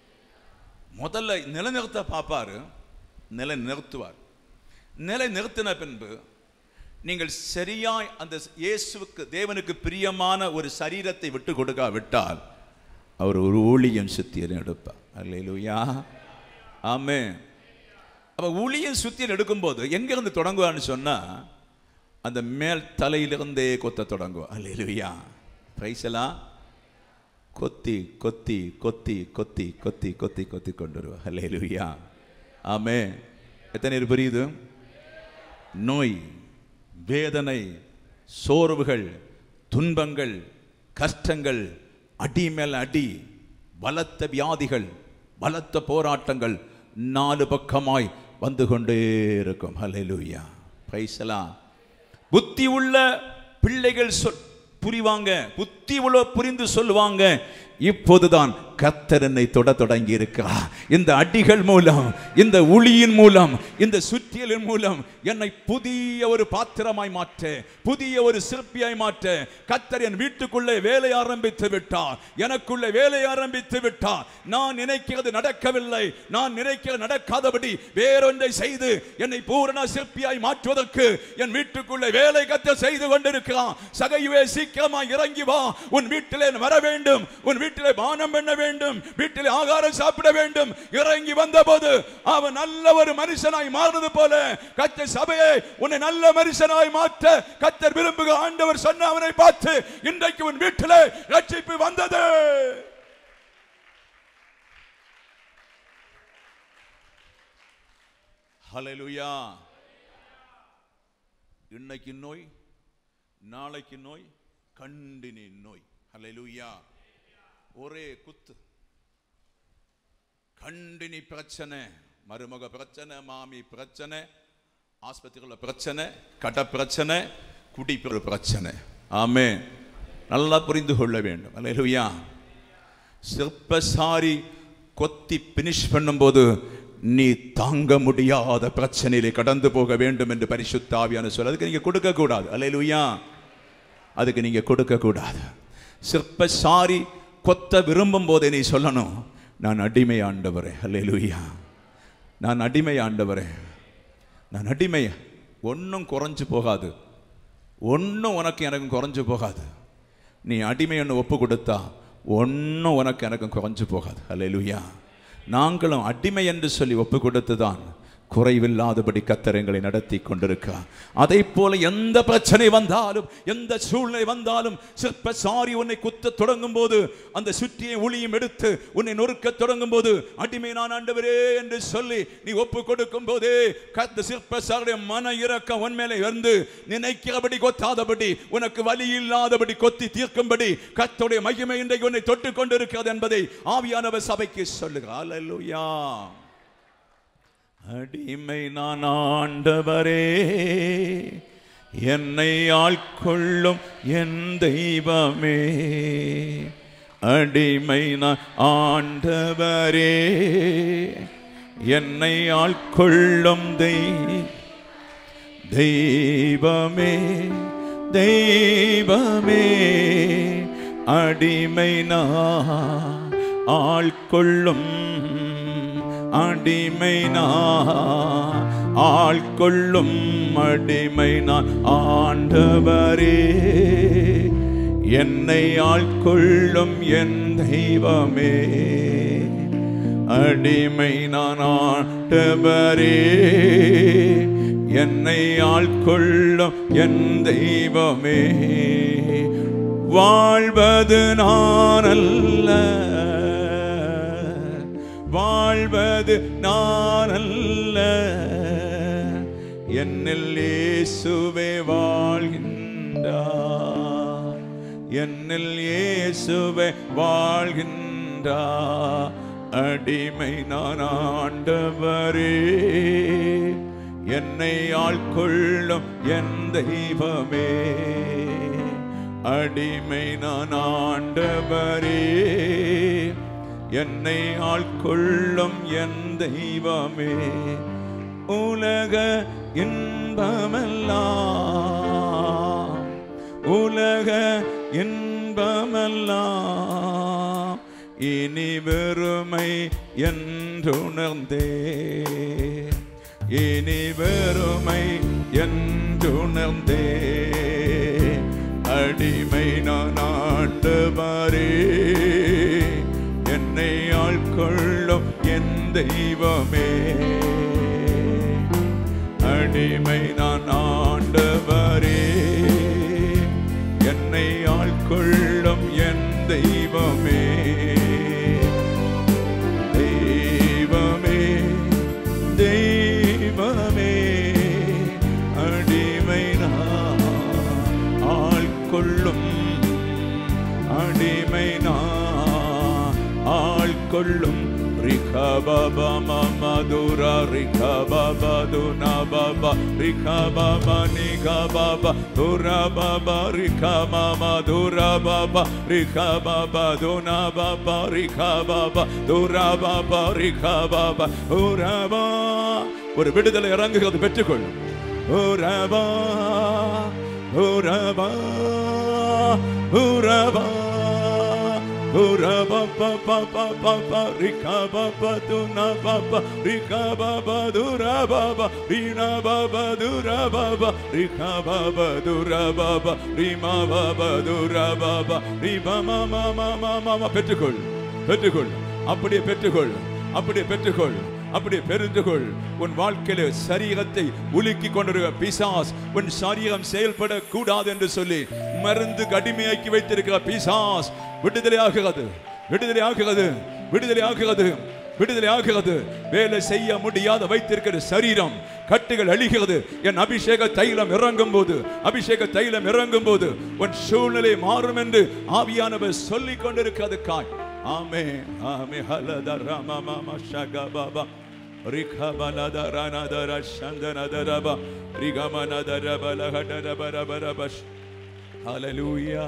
முதல்ல நிலைநிறுத்த பார்ப்பாரு நிலை நிறுத்துவார் நிலை நிறுத்தின பின்பு நீங்கள் சரியாய் அந்த இயேசுவுக்கு தேவனுக்கு பிரியமான ஒரு சரீரத்தை விட்டு கொடுக்காவிட்டால் அவர் ஒரு ஊழியம் சுத்தியல் எடுப்பார் அல்லேலூயா ஆமே அப்ப ஊழியம் சுத்தியல் எடுக்கும்போது எங்கிருந்து தொடங்குவான்னு சொன்னா அந்த மேல் தலையிலிருந்தே கொத்த தொடங்குவோம் அல்லேலூயா பிரைசலா கொத்தி கொத்தி கொத்தி கொத்தி கொத்தி கொத்தி கொத்தி கொண்டு வருவா அல்லேலூயா ஆமே எத்தனை பேர் புரியுது நோய் வேதனை சோர்வுகள் துன்பங்கள் கஷ்டங்கள் அடி மேல் அடி பலத்த வியாதிகள் பலத்த போராட்டங்கள் நாலு பக்கமாய் வந்து கொண்டே இருக்கும் ஹalleluya பிரைசலாம் புத்தி உள்ள பிள்ளைகள் சொல் புரிவாங்க புத்தி உள்ள புரிந்து சொல்லுவாங்க இப்போதுதான் கர்த்தர் என்னை தொட தொடங்கி இருக்கிறார் இந்த அடிகள் மூலம் இந்த உளியின் மூலம் இந்த சுற்றியலின் மூலம் என்னை புதிய ஒரு பாத்திரமாய் மாற்ற புதிய ஒரு சிற்பியாய் மாற்ற கர்த்தர் என் வீட்டுக்குள்ளே வேலை ஆரம்பித்து விட்டார் எனக்குள்ளே வேலை ஆரம்பித்து விட்டார் நான் நினைக்கிறது நடக்கவில்லை நான் நினைக்கிறது நடக்காதபடி வேறொன்றை செய்து என்னை பூரண சிற்பியாய் மாற்றுவதற்கு என் வீட்டுக்குள்ளே வேலை கத்த செய்து கொண்டிருக்கிறான் சகையுவே சீக்கிரமாய் இறங்கி வா உன் வீட்டிலே வர வேண்டும் உன் வீட்டிலே பானம் பண்ண வேண்டும் வீட்டிலே ஆகாரம் சாப்பிட வேண்டும் இறங்கி வந்தபோது அவன் நல்ல ஒரு மனுஷனாய் மாறுவது போல கத்த சபையை உன்னை நல்ல மனுஷனாய் மாற்ற கத்தர் விரும்புக ஆண்டவர் சொன்ன அவனை பார்த்து இன்றைக்கு உன் வீட்டிலே ரட்சிப்பு வந்தது ஹalleluya இன்னைக்கு நோய் நாளைக்கு நோய் கண்டினி நோய் ஹalleluya ஒரே குத்து கண்டினி பிரச்சனை மருமக பிரச்சனை மாமி பிரச்சனை ஆஸ்பத்திரியில் பிரச்சனை கட பிரச்சனை குடிப்பிற பிரச்சனை ஆமே நல்லா புரிந்து கொள்ள வேண்டும் அல்லேலூயா சிற்பசாரி கொத்தி பினிஷ் பண்ணும்போது நீ தாங்க முடியாத பிரச்சனையிலே கடந்து போக வேண்டும் என்று பரிசுத்த ஆவியான சொல்ல அதுக்கு நீங்க கொடுக்க கூடாது அல்லேலூயா அதுக்கு நீங்க கொடுக்க கூடாது சிற்பசாரி கொத்த விரும்பும் போதே நீ சொல்லணும் நான் அடிமை ஆண்டவரே அல்லேலூயா நான் அடிமை ஆண்டவரே நான் அடிமை ஒன்றும் குறைஞ்சு போகாது ஒன்றும் உனக்கு எனக்கும் குறைஞ்சு போகாது நீ அடிமை ஒன்று ஒப்பு கொடுத்தா ஒன்றும் உனக்கு எனக்கும் குறைஞ்சு போகாது அல்லேலூயா நாங்களும் அடிமை என்று சொல்லி ஒப்பு கொடுத்து தான் குறைவில்லாதபடி கத்தர் எங்களை நடத்தி கொண்டிருக்கிறார் அதை போல எந்த பிரச்சனை வந்தாலும் எந்த சூழ்நிலை வந்தாலும் சிற்ப சாரி உன்னை குத்த தொடங்கும் போது அந்த சுற்றியை ஒளியும் எடுத்து உன்னை நொறுக்க தொடங்கும் போது அடிமை நான் ஆண்டவரே என்று சொல்லி நீ ஒப்பு கொடுக்கும் போதே கத்த சிற்ப சாருடைய மன இறக்கம் உன் மேலே வந்து நினைக்கிறபடி கொத்தாதபடி உனக்கு வலி இல்லாதபடி கொத்தி தீர்க்கும்படி கத்தோடைய மகிமை இன்றைக்கு உன்னை தொட்டு கொண்டிருக்கிறது என்பதை ஆவியானவர் சபைக்கு சொல்லுகிறார் அல்லேலூயா அடிமை நான் ஆண்டவரே என்னை ஆட்கொள்ளும் என் தெய்வமே அடிமை நான் ஆண்டவரே என்னை ஆட்கொள்ளும் தெய் தெய்வமே தெய்வமே அடிமை நான் ஆள்கொள்ளும் அடிமை நான் ஆள்கொள்ளும் அடிமை நான் ஆண்டவரே என்னை ஆள்கொள்ளும் என் தெய்வமே அடிமை நான் ஆண்டவரே என்னை ஆள்கொள்ளும் என் தெய்வமே வாழ்வது நான் அல்ல வாழ்வது நான் அல்ல என்னில் இயேசுவே வாழ்கின்றார் என்னில் இயேசுவே வாழ்கின்றார் அடிமை நான் ஆண்டவரே என்னை ஆள்கொள்ளும் என் தெய்வமே அடிமை நான் ஆண்டவரே என்னை ஆள்கொள்ளும் என் தெய்வமே உலக இன்பமெல்லாம் உலக இன்பமெல்லாம் இனி வெறுமை என்றுணர்ந்தே இனி வெறுமை என்றுணர்ந்தே அடிமை நான் ஆண்டவரே என்னை ஆள்கொள்ளும் என் தெய்வமே அடிமை நான் ஆண்டவரே என்னை ஆள்கொள்ளும் என் தெய்வமே தெய்வமே தெய்வமே அடிமை நான் ஆள்கொள்ளும் அடிமை நான் ஆள்கொள்ளும் ரிகபப மதுர ரிகபப துனபப ரிகபப நிகபப துரபப ரிகமம துரபப ரிகபப துனபப ரிகபப துரபப ரிகபப உரபா ஒரு விடுதலை இறங்குகிறது பெற்றுக்கொள் உரபா உரபா உரபா Ura ba ba ba ba ba ba rika ba ba du na ba ba rika ba ba du ra ba ba rina ba ba du ra ba ba rika ba ba du ra ba ba rima ba ba du ra ba ba rima ma ma ma ma ma ma பெற்றுக்கொள் பெற்றுக்கொள் அப்படியே பெற்றுக்கொள் அப்படியே பெற்றுக்கொள் அப்படியே பெருந்துகொள் உன் வாழ்க்கையில சரீரத்தை உலுக்கி கொண்டிருக்க பிசாஸ் உன் சரீரம் செயல்பட கூடாது என்று சொல்லி மருந்து கடுமையாக்கி வைத்திருக்கிற பிசாஸ் விடுதலை ஆகிறது விடுதலை ஆகிறது விடுதலை ஆகிறது விடுதலை ஆகிறது வேலை செய்ய முடியாத வைத்திருக்கிற சரீரம் கட்டுகள் அழிகிறது என் அபிஷேக தைலம் இறங்கும் போது அபிஷேக தைலம் இறங்கும் போது உன் சூழ்நிலை மாறும் என்று ஆவியானவர் சொல்லிக் கொண்டிருக்கிறது காய் ஆமே ஆமே ஹலத ரம மம ஷக பாபா ரிகபலத ரணதர சந்தனதரப ரிகமனதர பலகடர பரபரபஷ் ஹalleluya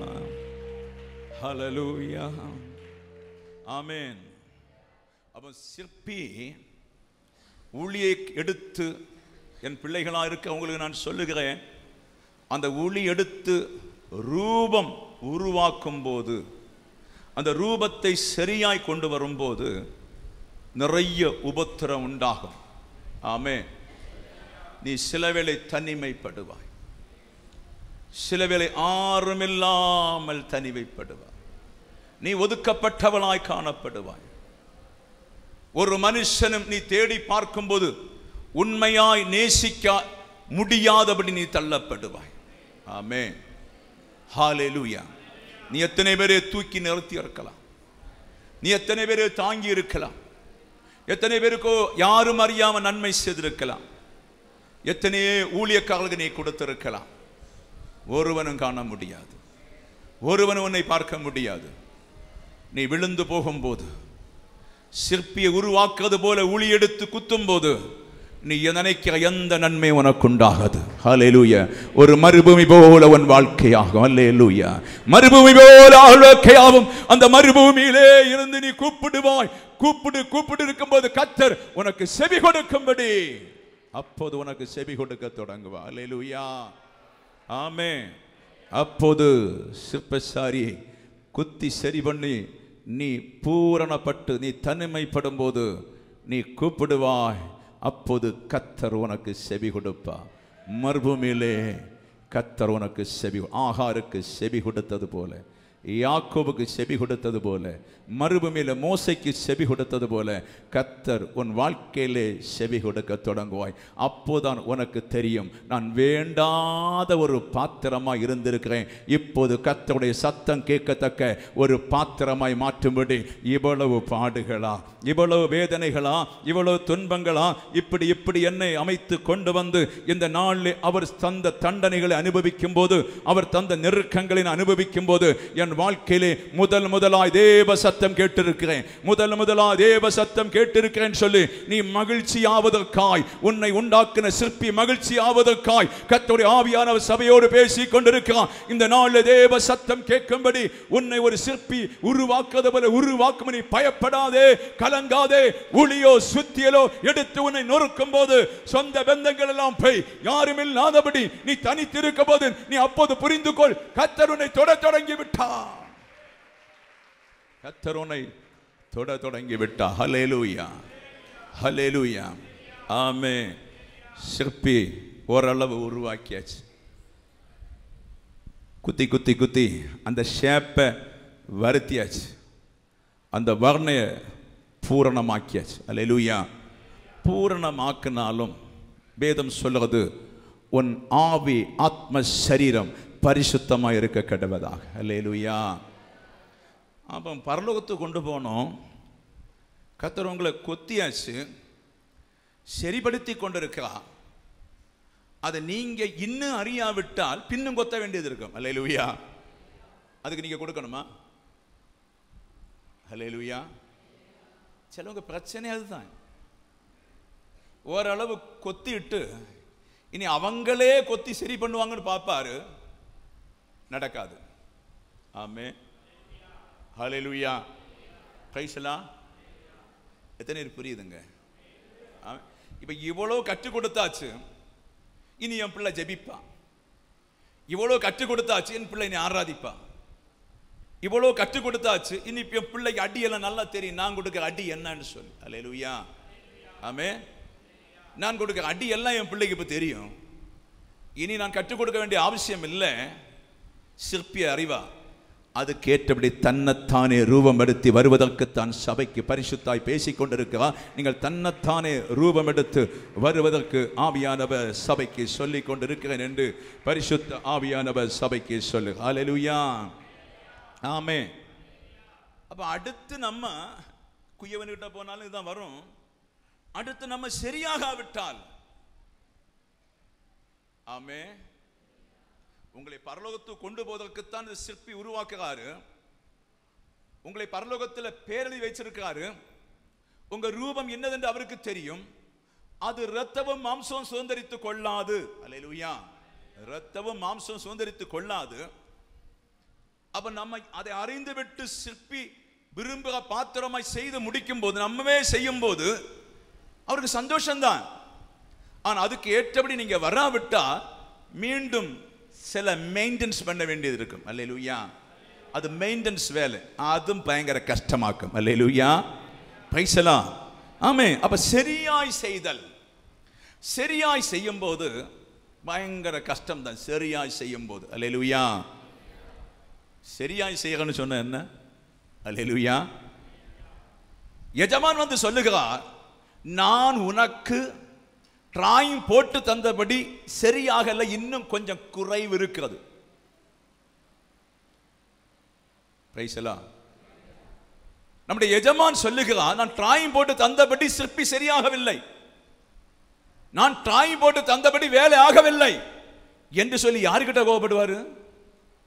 ஹalleluya ஆமென் அப்ப சிற்பி ஊழியை எடுத்து என் பிள்ளைகளாக இருக்க உங்களுக்கு நான் சொல்லுகிறேன் அந்த ஊழி எடுத்து ரூபம் உருவாக்கும் போது அந்த ரூபத்தை சரியாய் கொண்டு வரும்போது நிறைய உபத்திரம் உண்டாகும் ஆமே நீ சில வேளை தனிமைப்படுவாய் சில வேளை ஆறுமில்லாமல் தனிமைப்படுவாய் நீ ஒதுக்கப்பட்டவளாய் காணப்படுவாய் ஒரு மனுஷனும் நீ தேடி பார்க்கும்போது உண்மையாய் நேசிக்க முடியாதபடி நீ தள்ளப்படுவாய் ஆமே ஹalleluya நீ எத்தனை பேரை தூக்கி நிறுத்தி இருக்கலாம் நீ எத்தனை பேரை தாங்கி இருக்கலாம் எத்தனை பேருக்கோ யாரும் அறியாம நன்மை செய்திருக்கலாம் எத்தனையோ ஊழியக்காரர்களுக்கு நீ கொடுத்திருக்கலாம் ஒருவனும் காண முடியாது ஒருவனும் உன்னை பார்க்க முடியாது நீ விழுந்து போகும்போது சிற்பியை உருவாக்குறது போல உளி எடுத்து குத்தும் போது நீ நினைக்கிற எந்த நன்மை உனக்குண்டாகாது ஹalleluya ஒரு மறுபூமி போல உன் வாழ்க்கையாகும் ஹalleluya மறுபூமி போல வாழ்க்கையாகும் அந்த மறுபூமியிலே இருந்து நீ கூப்பிடுவாய் கூப்பிடு கூப்பிடு இருக்கும்போது கத்தர் உனக்கு செவி கொடுக்கும்படி அப்போது உனக்கு செவி கொடுக்க தொடங்குவா ஹalleluya ஆமே அப்போது சிற்பசாரி குத்தி சரி பண்ணி நீ பூரணப்பட்டு நீ தனிமைப்படும் போது நீ கூப்பிடுவாய் அப்போது கத்தர் உனக்கு செவி கொடுப்பா மறுபூமியிலே கத்தர் உனக்கு செவி ஆகாருக்கு செவி கொடுத்தது போல யாக்கோபுக்கு செவி கொடுத்தது போல மறுபூமியில மோசைக்கு செவி கொடுத்தது போல கத்தர் உன் வாழ்க்கையிலே செவி கொடுக்க தொடங்குவாய் அப்போதான் உனக்கு தெரியும் நான் வேண்டாத ஒரு பாத்திரமாய் இருந்திருக்கிறேன் இப்போது கத்தருடைய சத்தம் கேட்கத்தக்க ஒரு பாத்திரமாய் மாற்றும்படி இவ்வளவு பாடுகளா இவ்வளவு வேதனைகளா இவ்வளவு துன்பங்களா இப்படி இப்படி என்னை அமைத்து கொண்டு வந்து இந்த நாளில் அவர் தந்த தண்டனைகளை அனுபவிக்கும் போது அவர் தந்த நெருக்கங்களை நான் அனுபவிக்கும் போது என் வாழ்க்கையிலே முதல் முதலாய் தேவ சத்தம் கேட்டிருக்கிறேன் முதல் முதலாய் தேவ சத்தம் கேட்டிருக்கிறேன் சொல்லி நீ மகிழ்ச்சி ஆவதற்காய் உன்னை உண்டாக்கின சிற்பி மகிழ்ச்சி ஆவதற்காய் கத்தோடைய ஆவியானவர் சபையோடு பேசி கொண்டிருக்கிறான் இந்த நாளில் தேவ சத்தம் கேட்கும்படி உன்னை ஒரு சிற்பி உருவாக்குவது போல உருவாக்கும் நீ பயப்படாதே கலங்காதே உளியோ சுத்தியலோ எடுத்து உன்னை நொறுக்கும் போது சொந்த பந்தங்கள் எல்லாம் போய் யாரும் இல்லாதபடி நீ தனித்திருக்கும் போது நீ அப்போது புரிந்து கொள் கத்தர் உன்னை தொட தொடங்கி விட்டார் கத்தர் உன்னை தொட தொடங்கி விட்டா ஹலேலூயா ஹலேலூயா ஆமே சிற்பி ஓரளவு உருவாக்கியாச்சு குத்தி குத்தி குத்தி அந்த ஷேப்பை வருத்தியாச்சு அந்த வர்ணைய பூரணமாக்கியாச்சு அல்லேலூயா பூரணமாக்கினாலும் வேதம் சொல்லுறது உன் ஆவி ஆத்ம சரீரம் பரிசுத்தமாக இருக்க கடவதாக அல்லேலூயா அப்போ பரலோகத்துக்கு கொண்டு போனோம் கத்தர் உங்களை கொத்தியாச்சு சரிப்படுத்தி கொண்டிருக்கிறா அதை நீங்க இன்னும் அறியாவிட்டால் பின்னும் கொத்த வேண்டியது இருக்கும் அல்லேலூயா அதுக்கு நீங்க கொடுக்கணுமா அல்லேலூயா சிலவங்க பிரச்சனை அதுதான் ஓரளவு கொத்திட்டு இனி அவங்களே கொத்தி சரி பண்ணுவாங்கன்னு பார்ப்பாரு நடக்காது ஆமே ஹalleluya பிரைஸ்லாம் எத்தனை பேர் புரியுதுங்க ஆ- இப்ப இவ்வளோ கற்றுக் கொடுத்தாச்சு இனி என் பிள்ளை ஜெபிப்பா இவ்வளோ கற்றுக் கொடுத்தாச்சு என் பிள்ளை இனி ஆராதிப்பா இவ்வளோ கற்றுக் கொடுத்தாச்சு இனி இப்ப என் பிள்ளைக்கு அடி எல்லாம் நல்லா தெரியும் நான் கொடுக்குற அடி என்னன்னு சொல்லி அல்லேலூயா ஆமே நான் கொடுக்குற அடி எல்லாம் என் பிள்ளைக்கு இப்போ தெரியும் இனி நான் கற்றுக் கொடுக்க வேண்டிய அவசியம் இல்லை சிற்பிய அறிவா அதுக்கேற்றபடி தன்னைத்தானே ரூபம் எடுத்து வருவதற்குத்தான் சபைக்கு பரிசுத்தாய் பேசிக் கொண்டிருக்கிறார் நீங்கள் தன்னைத்தானே ரூபம் எடுத்து வருவதற்கு ஆவியானவர் சபைக்கு சொல்லிக் கொண்டிருக்கிறேன் என்று பரிசுத்த ஆவியானவர் சபைக்கு சொல்லு ஹalleluya ஆமே அப்ப அடுத்து நம்ம குயவன்கிட்ட போனாலும் இதுதான் வரும் அடுத்து நம்ம சரியாகாவிட்டால் ஆமே உங்களை பரலோகத்துக்கு கொண்டு போவதற்குத்தான் இந்த சிற்பி உருவாக்குறாரு உங்களை பரலோகத்தில் பேரழி வச்சிருக்காரு உங்க ரூபம் என்னதென்று அவருக்கு தெரியும் அது இரத்தமும் மாம்சம் சுதந்திரித்து கொள்ளாது அல்லேலூயா இரத்தமும் மாம்சம் சுதந்திரித்து கொள்ளாது அப்ப நம்ம அதை அறிந்து விட்டு சிற்பி விரும்புகிற பாத்திரமாய் செய்து முடிக்கும் போது நம்மவே செய்யும் போது அவருக்கு சந்தோஷம்தான் ஆனா அதுக்கு ஏற்றபடி நீங்க வராவிட்டா மீண்டும் சில மெயின்டெனன்ஸ் பண்ண வேண்டியது இருக்கும் அல்லேலூயா அது மெயின்டெனன்ஸ் வேலை அதுவும் பயங்கர கஷ்டமாக்கும் அல்லேலூயா பைசலாம் ஆமே அப்ப சரியாய் செய்தல் சரியாய் செய்யும் போது பயங்கர கஷ்டம் தான் சரியாய் செய்யும் போது அல்லேலூயா சரியாய் செய்யறன்னு சொன்ன என்ன அல்லேலூயா எஜமான் வந்து சொல்லுகிறார் நான் உனக்கு டிராயிங் போட்டு தந்தபடி சரியாகல இன்னும் கொஞ்சம் குறைவு இருக்கிறது Praise the Lord. நம்முடைய எஜமான் சொல்லுகிறார் நான் டிராயிங் போட்டு தந்தபடி சிற்பி சரியாகவில்லை நான் டிராயிங் போட்டு தந்தபடி வேலை ஆகவில்லை என்று சொல்லி யாருக்கிட்ட கோபப்படுவாரு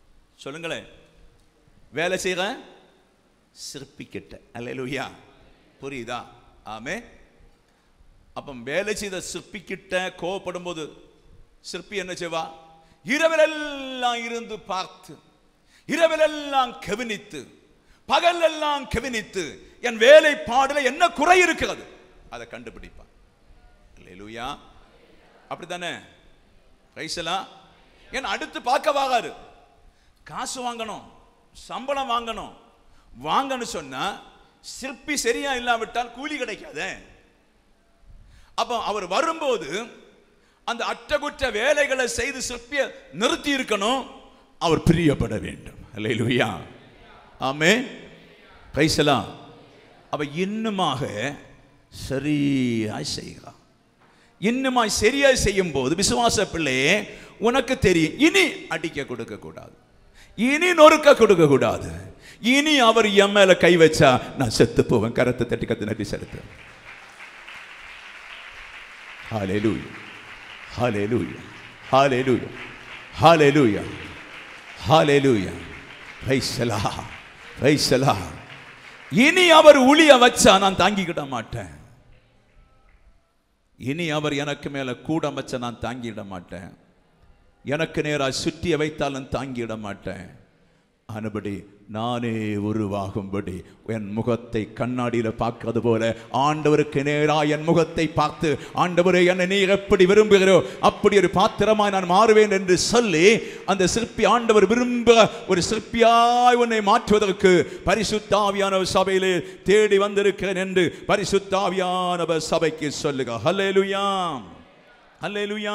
சொல்லுங்களேன் வேலை செய்கிறேன் சிற்பி கிட்ட அல்லேலூயா புரியுதா ஆமே அப்ப வேலை செய்த சிற்பிக்கிட்ட கோவப்படும் போது சிற்பி என்ன செய்வா இரவிலெல்லாம் இருந்து பார்த்து இரவிலெல்லாம் கவனித்து பகலெல்லாம் கவனித்து என் வேலை பாடல என்ன குறை இருக்கிறது அதை கண்டுபிடிப்பான் அல்லேலூயா அப்படித்தானே ரைசலா ஏன் அடுத்து பார்க்க வாகாரு காசு வாங்கணும் சம்பளம் வாங்கணும் வாங்கன்னு சொன்னா சிற்பி சரியா இல்லாவிட்டால் கூலி கிடைக்காதே அப்போ அவர் வரும்போது அந்த அட்டகுற்ற வேலைகளை செய்து சிற்பிய நிறுத்தி இருக்கணும் அவர் பிரியப்பட வேண்டும் அல்லேலூயா ஆமே கைசலாம் அவ இன்னுமாக சரியாய் செய்கிறான் இன்னுமாய் சரியாய் செய்யும் போது விசுவாச பிள்ளையே உனக்கு தெரியும் இனி அடிக்க கொடுக்க கூடாது இனி நொறுக்க கொடுக்க கூடாது இனி அவர் என் மேல கை வச்சா நான் செத்து போவேன் கரத்தை தட்டி கத்து நட்டி செலுத்து ஹalleluya ஹalleluya ஹalleluya ஹalleluya ஹalleluya ரைசலா ரைசலா இனி அவர் உளிய வச்சா நான் தாங்கிக்கிட மாட்டேன் இனி அவர் எனக்கு மேல கூட வச்ச நான் தாங்கிட மாட்டேன் எனக்கு நேராக சுற்றிய வைத்தாலும் தாங்கிட மாட்டேன் ஆனபடி நானே உருவாகும்படி என் முகத்தை கண்ணாடியில் பார்க்கிறது போல ஆண்டவருக்கு நேராக என் முகத்தை பார்த்து ஆண்டவரே என்னை நீ எப்படி விரும்புகிறோ அப்படி ஒரு பாத்திரமாய் நான் மாறுவேன் என்று சொல்லி அந்த சிற்பி ஆண்டவர் விரும்ப ஒரு சிற்பியாய் உன்னை மாற்றுவதற்கு பரிசுத்தாவியானவர் சபையிலே தேடி வந்திருக்கிறேன் என்று பரிசுத்தாவியானவர் சபைக்கு சொல்லுக ஹல்லேலூயா ஹல்லேலூயா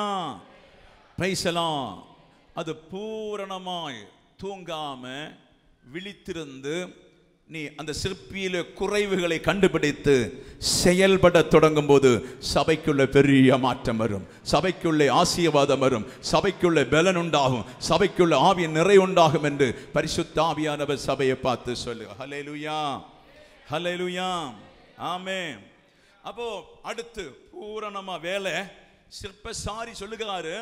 பைசலாம் அது பூரணமாய் தூங்காம விழித்திருந்து நீ அந்த சிற்பியில குறைவுகளை கண்டுபிடித்து செயல்பட தொடங்கும் போது சபைக்குள்ள பெரிய மாற்றம் வரும் சபைக்குள்ளே ஆசீர்வாதம் வரும் சபைக்குள்ள பலன் உண்டாகும் சபைக்குள்ள ஆவியின் நிறை உண்டாகும் என்று பரிசுத்த ஆவியானவர் சபையை பார்த்து சொல்லுங்க ஹல்லேலூயா ஹல்லேலூயா ஆமே அப்போ அடுத்து பூரணமா வேலை சிற்பசாரி சொல்லுகிறாரு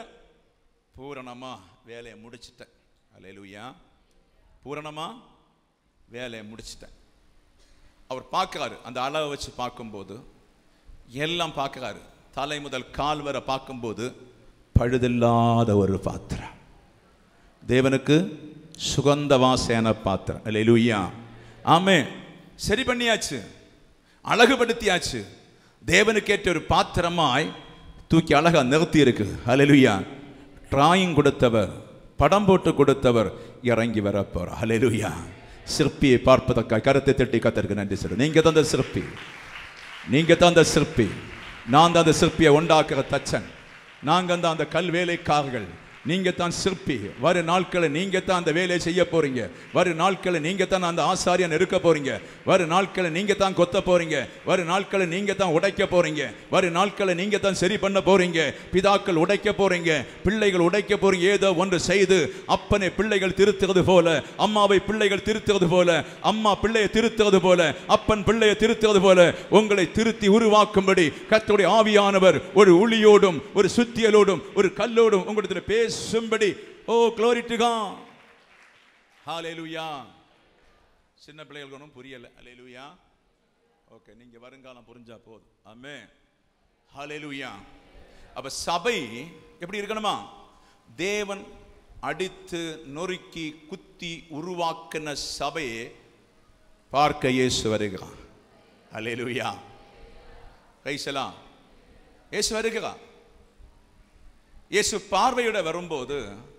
பூரணமா வேலையை முடிச்சிட்டேன் அலையலுயா பூரணமா வேலையை முடிச்சிட்டேன் அவர் பார்க்கிறாரு அந்த அளவை வச்சு பார்க்கும்போது எல்லாம் பார்க்கிறாரு தலை முதல் கால் வரை பார்க்கும்போது பழுதில்லாத ஒரு பாத்திரம் தேவனுக்கு சுகந்த வாசேன பாத்திரம் அலையலுயா ஆமே சரி பண்ணியாச்சு அழகுபடுத்தியாச்சு தேவனுக்கேற்ற ஒரு பாத்திரமாய் தூக்கி அழகா நிறுத்தி இருக்கு அலையலுயா டிராயிங் கொடுத்தவர் படம் போட்டு கொடுத்தவர் இறங்கி வரப்போறார் ஹalleluya சிற்பியை பார்ப்பதற்காக கருத்தை தட்டி கத்தருக்கு நன்றி சொல்றேன் நீங்க தான் அந்த சிற்பி நீங்க தான் அந்த சிற்பி நான் தான் அந்த சிற்பியை உண்டாக்குற தச்சன் நாங்க தான் அந்த கல் வேலைக்காரர்கள் நீங்க தான் சிற்பி வரும் நாட்களை நீங்க தான் அந்த வேலையை செய்ய போறீங்க வரும் நாட்களை நீங்க தான் அந்த ஆசாரியன் இருக்க போறீங்க வரும் நாட்களை நீங்க தான் கொத்த போறீங்க வரும் நாட்களை நீங்க தான் உடைக்க போறீங்க வரும் நாட்களை நீங்க தான் சரி பண்ண போறீங்க பிதாக்கள் உடைக்க போறீங்க பிள்ளைகள் உடைக்க போறீங்க ஏதோ ஒன்று செய்து அப்பனை பிள்ளைகள் திருத்துறது போல அம்மாவை பிள்ளைகள் திருத்துறது போல அம்மா பிள்ளையை திருத்துறது போல அப்பன் பிள்ளையை திருத்துறது போல உங்களை திருத்தி உருவாக்கும்படி கர்த்தருடைய ஆவியானவர் ஒரு உளியோடும் ஒரு சுத்தியலோடும் ஒரு கல்லோடும் உங்களிடத்தில் பேசும்படி ஓ க்ளோரி டு காட் ஹalleluya சின்ன பிள்ளைகளுக்கு ஒன்றும் புரியல ஹalleluya ஓகே நீங்க வருங்காலம் புரிஞ்சா போதும் ஆமென் ஹalleluya அப்ப சபை எப்படி இருக்கணுமா தேவன் அடித்து நொறுக்கி குத்தி உருவாக்கின சபையை பார்க்க இயேசு வருகிறான் ஹalleluya கைசலாம் இயேசு வருகிறான் இயேசு பார்வையிட வரும்போது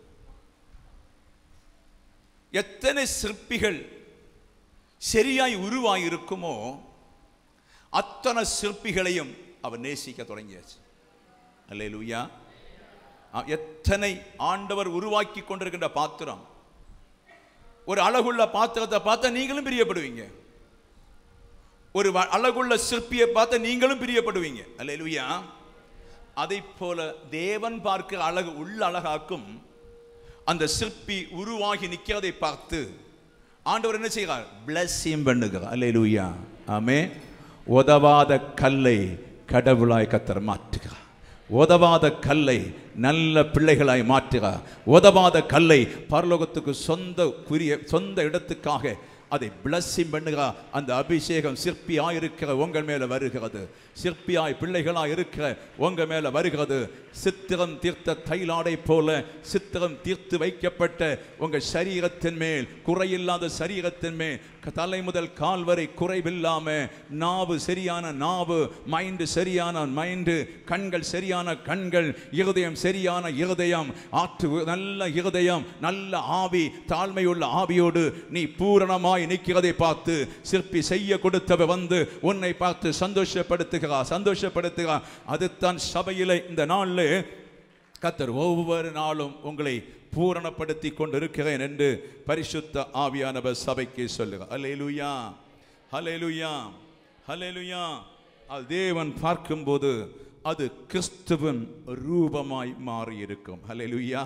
எத்தனை சிற்பிகள் சரியாய் உருவாகி இருக்குமோ அத்தனை சிற்பிகளையும் அவர் நேசிக்க தொடங்கியாச்சு அல்லேலூயா ஆ, எத்தனை ஆண்டவர் உருவாக்கி கொண்டிருக்கின்ற பாத்திரம் ஒரு அழகுள்ள பாத்திரத்தை பார்த்தா நீங்களும் பிரியப்படுவீங்க ஒரு வ- அழகுள்ள சிற்பியை பார்த்தா நீங்களும் பிரியப்படுவீங்க அல்லேலூயா அதை போல தேவன் பார்க்கிற அழகு உள்ள அழகாக்கும் அந்த சிற்பி உருவாகி நிற்கிறதை பார்த்து ஆண்டவர் என்ன செய்கிறார் பிளஸ்ஸிங் பண்ணுகிறார் அல்லேலூயா ஆமே உதவாத கல்லை கடவுளாய் கத்தர் மாற்றுகிறார் உதவாத கல்லை நல்ல பிள்ளைகளாய் மாற்றுகிறார் உதவாத கல்லை பரலோகத்துக்கு சொந்த குறிய சொந்த இடத்துக்காக அதை பிளஸ்ஸிங் பண்ணுகிற அந்த அபிஷேகம் சிற்பியாய் இருக்கிற உங்கள் மேல வருகிறது சிற்பியாய் பிள்ளைகளாய் இருக்கிற உங்க மேல வருகிறது சித்திரம் தீர்த்த தைலாடை போல சித்திரம் தீர்த்து வைக்கப்பட்ட உங்க சரீரத்தின் மேல் குறையில்லாத சரீரத்தின் மேல் க- தலை முதல் கால் வரை குறைவில்லாம நாவு சரியான நாவு மைண்டு சரியான மைண்டு கண்கள் சரியான கண்கள் இருதயம் சரியான இருதயம் ஆற்று நல்ல இருதயம் நல்ல ஆவி தாழ்மையுள்ள ஆவியோடு நீ பூரணமாய் நிற்கிறதை பார்த்து சிற்பி செய்ய கொடுத்தவ வந்து உன்னை பார்த்து சந்தோஷப்படுத்துகிறார் சந்தோஷப்படுத்துகிறார் அதுதான் சபையிலே இந்த நாளில் கத்தர் ஒவ்வொரு நாளும் உங்களை பூரணப்படுத்தி கொண்டிருக்கிறேன் என்று பரிசுத்த ஆவியானவர் சபைக்கு சொல்லுகிறார் ஹalleluya ஹalleluya ஹalleluya அது தேவன் பார்க்கும்போது அது கிறிஸ்துவின் ரூபமாய் மாறி இருக்கும் ஹalleluya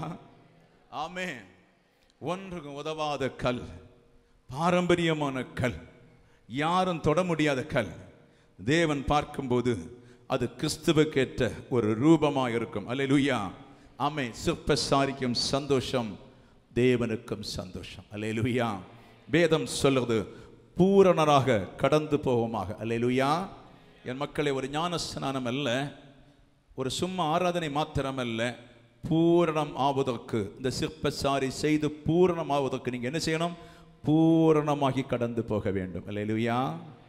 ஆமென் ஒன்றுக்கும் உதவாத கல் பாரம்பரியமான கல் யாரும் தொட முடியாத கல் தேவன் பார்க்கும்போது அது கிறிஸ்துவுக்கேற்ற ஒரு ரூபமாக இருக்கும் அல்லேலூயா ஆமை சிற்பசாரிக்கும் சந்தோஷம் தேவனுக்கும் சந்தோஷம் அல்லேலூயா வேதம் சொல்லுறது பூரணராக கடந்து போவோமாக அல்லேலூயா என் மக்களை ஒரு ஞானஸ்நானம் அல்ல ஒரு சும்மா ஆராதனை மாத்திரமல்ல பூரணம் ஆவதற்கு இந்த சிற்பசாரி செய்து பூரணம் ஆவதற்கு நீங்க என்ன செய்யணும் பூரணமாகி கடந்து போக வேண்டும் அல்லேலூயா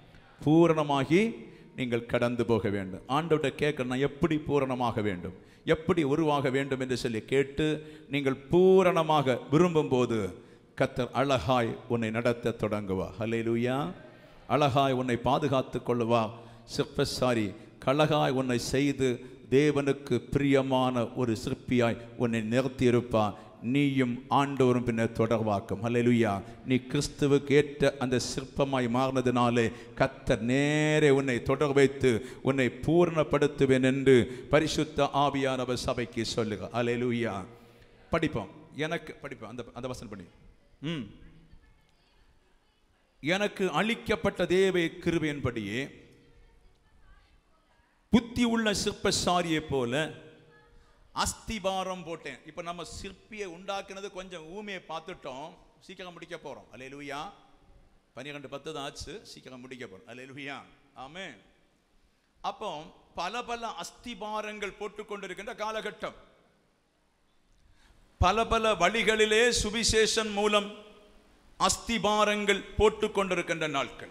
பூரணமாகி நீங்கள் கடந்து போக வேண்டும் ஆண்டவர்கிட்ட கேட்கணும் நான் எப்படி பூரணமாக வேண்டும் எப்படி உருவாக வேண்டும் என்று சொல்லி கேட்டு நீங்கள் பூரணமாக விரும்பும்போது கத்தர் அழகாய் உன்னை நடத்த தொடங்குவா ஹalleluya அழகாய் உன்னை பாதுகாத்து கொள்ளுவா சிற்பசாரி கழகாய் உன்னை செய்து தேவனுக்கு பிரியமான ஒரு சிற்பியாய் உன்னை நிறுத்தியிருப்பா நீயும் ஆண்டவரும் பின்னர் தொடர்வாக்கும் ஹalleluya நீ கிறிஸ்துவுக்கு ஏற்ற அந்த சிற்பமாய் மாறினதினாலே கத்தர் நேரே உன்னை தொடர் வைத்து உன்னை பூரணப்படுத்துவேன் என்று பரிசுத்த ஆவியானவர் சபைக்கு சொல்லுக ஹalleluya படிப்போம் எனக்கு படிப்போம் அந்த அந்த வசனம் படி ம் எனக்கு அளிக்கப்பட்ட தேவை கிருபையின்படியே புத்தி உள்ள சிற்பசாரியை போல அஸ்திபாரம் போட்டேன் இப்போ நம்ம சிற்பியை உண்டாக்குனது கொஞ்சம் ஊமையை பார்த்துட்டோம் சீக்கிரம் முடிக்க போறோம் அலையலுயா பன்னிரெண்டு பத்து தான் ஆச்சு சீக்கிரம் முடிக்க போறோம் அலையலுயா ஆமே அப்போ பல பல அஸ்திபாரங்கள் போட்டுக்கொண்டிருக்கின்ற காலகட்டம் பல பல வழிகளிலே சுவிசேஷன் மூலம் அஸ்திபாரங்கள் போட்டுக்கொண்டிருக்கின்ற நாட்கள்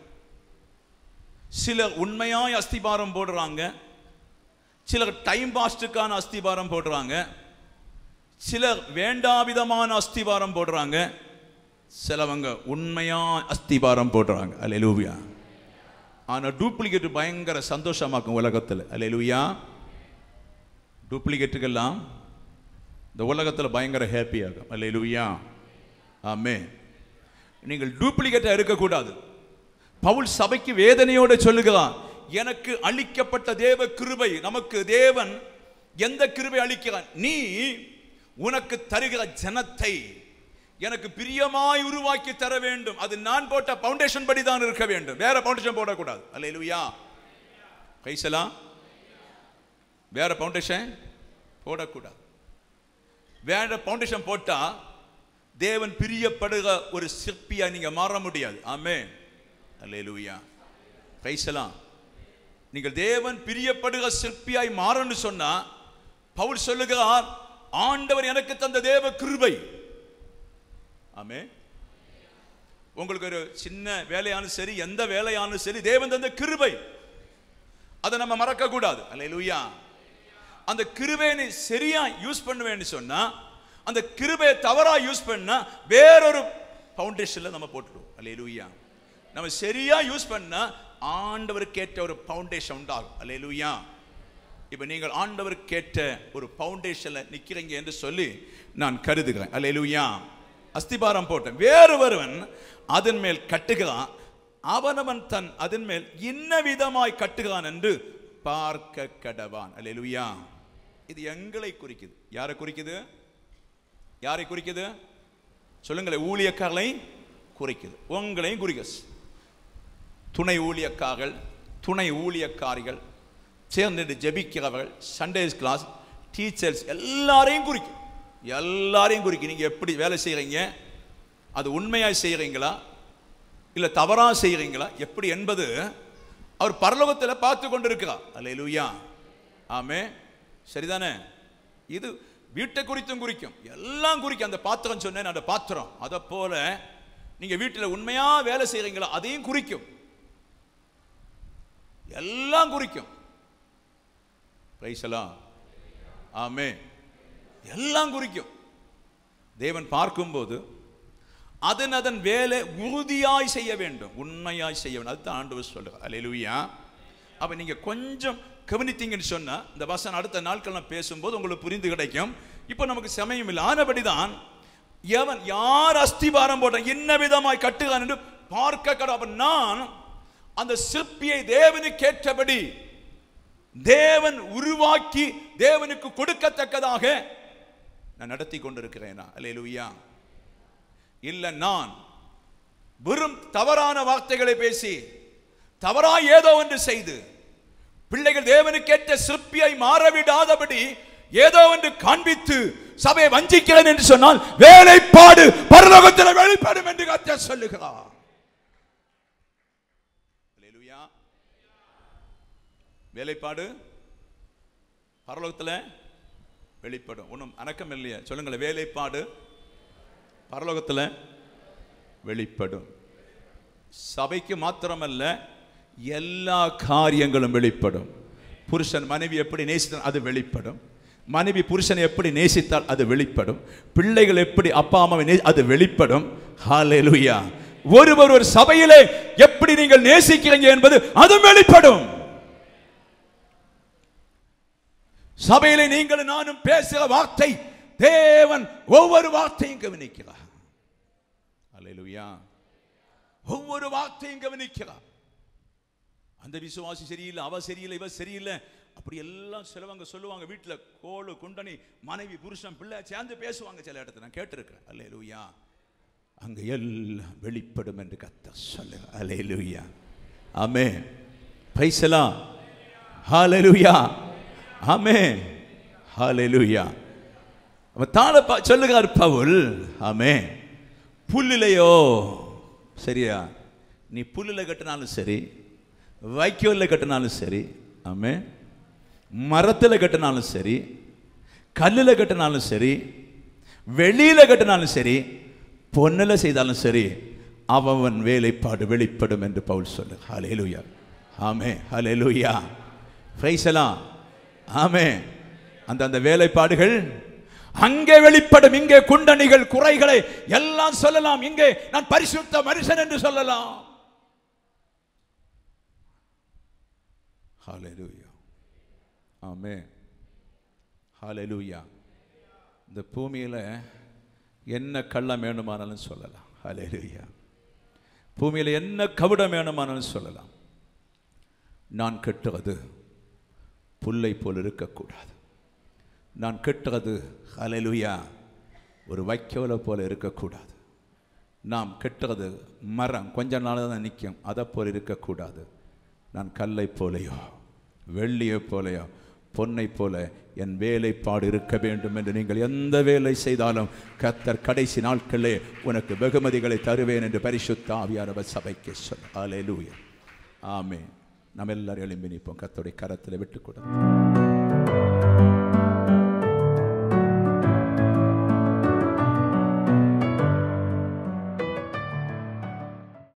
சிலர் உண்மையாய் அஸ்திபாரம் போடுறாங்க சிலர் டைம் பாஸ்டுக்கான அஸ்திபாரம் போடுறாங்க சிலர் வேண்டாவிதமான அஸ்திபாரம் போடுறாங்க சிலவங்க உண்மையா அஸ்திபாரம் போடுறாங்க அல்லேலூயா ஆனா டூப்ளிகேட் பயங்கர சந்தோஷமாக்கும் உலகத்தில் அல்லேலூயா டூப்ளிகேட்டுக்கெல்லாம் இந்த உலகத்தில் பயங்கர ஹாப்பியாகும் அல்லேலூயா ஆமே நீங்கள் டூப்ளிகேட்டாக இருக்கக்கூடாது பவுல் சபைக்கு வேதனையோடு சொல்லுகிறான் எனக்கு அளிக்கப்பட்ட தேவ கிருபை நமக்கு தேவன் எந்த கிருபை அளிக்கிறான் நீ உனக்கு தருகிற ஜனத்தை எனக்கு பிரியமாய் உருவாக்கி தர வேண்டும் அது நான் போட்ட பவுண்டேஷன் படி தான் இருக்க வேண்டும் வேற பவுண்டேஷன் போடக்கூடாது அல்லேலூயா கைசலா வேற பவுண்டேஷன் போடக்கூடாது வேற பவுண்டேஷன் போட்டா தேவன் பிரியப்படுகிற ஒரு சிற்பியா நீங்க மாற முடியாது ஆமே அல்லேலூயா கைசலாம் நீங்கள் தேவன் பிரியப்படுகிற சிற்பியாய் மாறன்னு சொன்னா பவுல் சொல்லுகிறார் ஆண்டவர் எனக்கு தந்த தேவ கிருபை ஆமே உங்களுக்கு ஒரு சின்ன வேலையானு சரி எந்த வேலையானு சரி தேவன் தந்த கிருபை அதை நம்ம மறக்க கூடாது அல்லேலூயா அந்த கிருபையை நீ சரியா யூஸ் பண்ணுவேன்னு சொன்னா அந்த கிருபையை தவறா யூஸ் பண்ணா வேறொரு பவுண்டேஷன்ல நம்ம போட்டுடுவோம் அல்லேலூயா நம்ம சரியா யூஸ் பண்ணா ஆண்டவருக்கு ஏற்ற ஒரு பவுண்டேஷன் உண்டாகும் அல்லேலூயா இப்ப நீங்கள் ஆண்டவருக்கு ஏற்ற ஒரு பவுண்டேஷன்ல நிக்கிறீங்க என்று சொல்லி நான் கருதுகிறேன் அல்லேலூயா அஸ்திபாரம் போட்டேன் வேறு ஒருவன் அதன் மேல் கட்டுகிறான் அவனவன் தன் அதன் மேல் இன்ன விதமாய் கட்டுகிறான் என்று பார்க்க கடவான் அல்லேலூயா இது எங்களை குறிக்குது யாரை குறிக்குது யாரை குறிக்குது சொல்லுங்களேன் ஊழியக்காரலை குறிக்குது உங்களையும் குறிக்குது துணை ஊழியக்காரர்கள் துணை ஊழியக்காரிகள் சேர்ந்து ஜெபிக்கிறவர்கள் சண்டேஸ் கிளாஸ் டீச்சர்ஸ் எல்லாரையும் குறிக்கும் எல்லாரையும் குறிக்கும் நீங்கள் எப்படி வேலை செய்கிறீங்க அது உண்மையாக செய்கிறீங்களா இல்ல தவறா செய்கிறீங்களா எப்படி என்பது அவர் பரலோகத்தில் பார்த்து கொண்டிருக்கிறார் அல்லேலூயா ஆமே சரிதானே இது வீட்டை குறித்தும் குறிக்கும் எல்லாம் குறிக்கும் அந்த பாத்திரம் சொன்னேன் அந்த பாத்திரம் அதை போல நீங்க வீட்டில் உண்மையா வேலை செய்றீங்களா அதையும் குறிக்கும் எல்லாம் குறிக்கும் பிரைசலாம் ஆமே எல்லாம் குறிக்கும் தேவன் பார்க்கும்போது அதன் அதன் வேலை உறுதியாய் செய்ய வேண்டும் உண்மையாய் செய்ய வேண்டும் அதுதான் ஆண்டவர் சொல்லுங்க அல்லேலூயா அப்ப நீங்க கொஞ்சம் கவனித்தீங்கன்னு சொன்னா இந்த வசனம் அடுத்த நாட்கள் நான் பேசும்போது உங்களுக்கு புரிந்து கிடைக்கும் இப்போ நமக்கு சமயம் இல்லை ஆனபடிதான் எவன் யார் அஸ்திபாரம் போட்டான் என்ன விதமாய் கட்டுகிறான் என்று பார்க்க கட அப்ப நான் அந்த சிற்பியை தேவனுக்கு ஏற்றபடி தேவன் உருவாக்கி தேவனுக்கு கொடுக்கத்தக்கதாக நான் நடத்தி கொண்டிருக்கிறேனா அல்லேலூயா இல்ல நான் வெறும் தவறான வார்த்தைகளை பேசி தவறாய் ஏதோ ஒன்று செய்து பிள்ளைகள் தேவனுக்கேற்ற சிற்பியை மாறவிடாதபடி ஏதோ ஒன்று காண்பித்து சபையை வஞ்சிக்கிறேன் என்று சொன்னால் வேலைப்பாடு பரலோகத்தில் வெளிப்படும் என்று கர்த்தர் சொல்லுகிறார் அல்லேலூயா. வேலைப்பாடு பரலோகத்தில் வெளிப்படும் ஒன்றும் அணக்கம் இல்லையா சொல்லுங்களேன் வேலைப்பாடு பரலோகத்தில் வெளிப்படும் சபைக்கு மாத்திரமல்ல எல்லா காரியங்களும் வெளிப்படும் புருஷன் மனைவி எப்படி நேசித்தால் அது வெளிப்படும் மனைவி புருஷனை எப்படி நேசித்தால் அது வெளிப்படும் பிள்ளைகள் எப்படி அப்பா அம்மாவை நே அது வெளிப்படும் ஹalleluya ஒருவர் ஒரு சபையிலே எப்படி நீங்கள் நேசிக்கிறீங்க என்பது அது வெளிப்படும் சபையிலே நீங்கள் நானும் பேசுகிற வார்த்தை தேவன் ஒவ்வொரு வார்த்தையும் கவனிக்கிறார் அல்லேலூயா ஒவ்வொரு வார்த்தையும் கவனிக்கிறார் அந்த விசுவாசி சரியில்லை அவ சரியில்லை இவ சரியில்லை அப்படி எல்லாம் சிலவங்க சொல்லுவாங்க வீட்டில் கோழு குண்டனி மனைவி புருஷன் பிள்ளை சேர்ந்து பேசுவாங்க சில இடத்துல நான் கேட்டிருக்கிறேன் அல்லேலூயா அங்க எல்லாம் வெளிப்படும் என்று கத்த சொல்லு அல்லேலூயா ஆமே பைசலா ஹalleluya ஆமே ஹalleluya அவன் தாழ ப- சொல்லுகிறார் பவுல் ஆமே புல்லிலையோ சரியா நீ புல்லில கட்டினாலும் சரி வைக்கோல்ல கட்டினாலும் சரி ஆமே மரத்தில் கட்டினாலும் சரி கல்லில் கட்டினாலும் சரி வெளியில கட்டினாலும் சரி பொன்னில் செய்தாலும் சரி அவன் வேலைப்பாடு வெளிப்படும் என்று பவுல் சொல்லு ஹalleluya ஆமே ஹalleluya பிரைசலாம் ஆமே அந்த அந்த வேலைப்பாடுகள் அங்கே வெளிப்படும் இங்கே குண்டணிகள் குறைகளை எல்லாம் சொல்லலாம் இங்கே நான் பரிசுத்த மனுஷன் என்று சொல்லலாம் ஹalleluya ஆமே ஹalleluya இந்த பூமியில் என்ன கள்ளம் வேணுமானாலும் சொல்லலாம் ஹalleluya பூமியில் என்ன கவிடம் வேணுமானாலும் சொல்லலாம் நான் கெட்டுறது புல்லை போல் இருக்கக்கூடாது நான் கெட்டுறது ஹalleluya ஒரு வைக்கோலை போல இருக்கக்கூடாது நாம் கெட்டுறது மரம் கொஞ்ச நாள் தான் நிற்கும் அதை போல் இருக்கக்கூடாது நான் கல்லை போலையோ வெள்ளியை போலையோ பொன்னை போல என் வேலைப்பாடு இருக்க வேண்டும் என்று நீங்கள் எந்த வேலை செய்தாலும் கத்தர் கடைசி நாட்களே உனக்கு வெகுமதிகளை தருவேன் என்று பரிசுத்த ஆவியானவர் சபைக்கு சொல் ஹalleluya ஆமே நம்ம எல்லாரும் எழும்பி நிற்போம் கத்தோடைய கரத்தில் விட்டு கொடுத்தோம்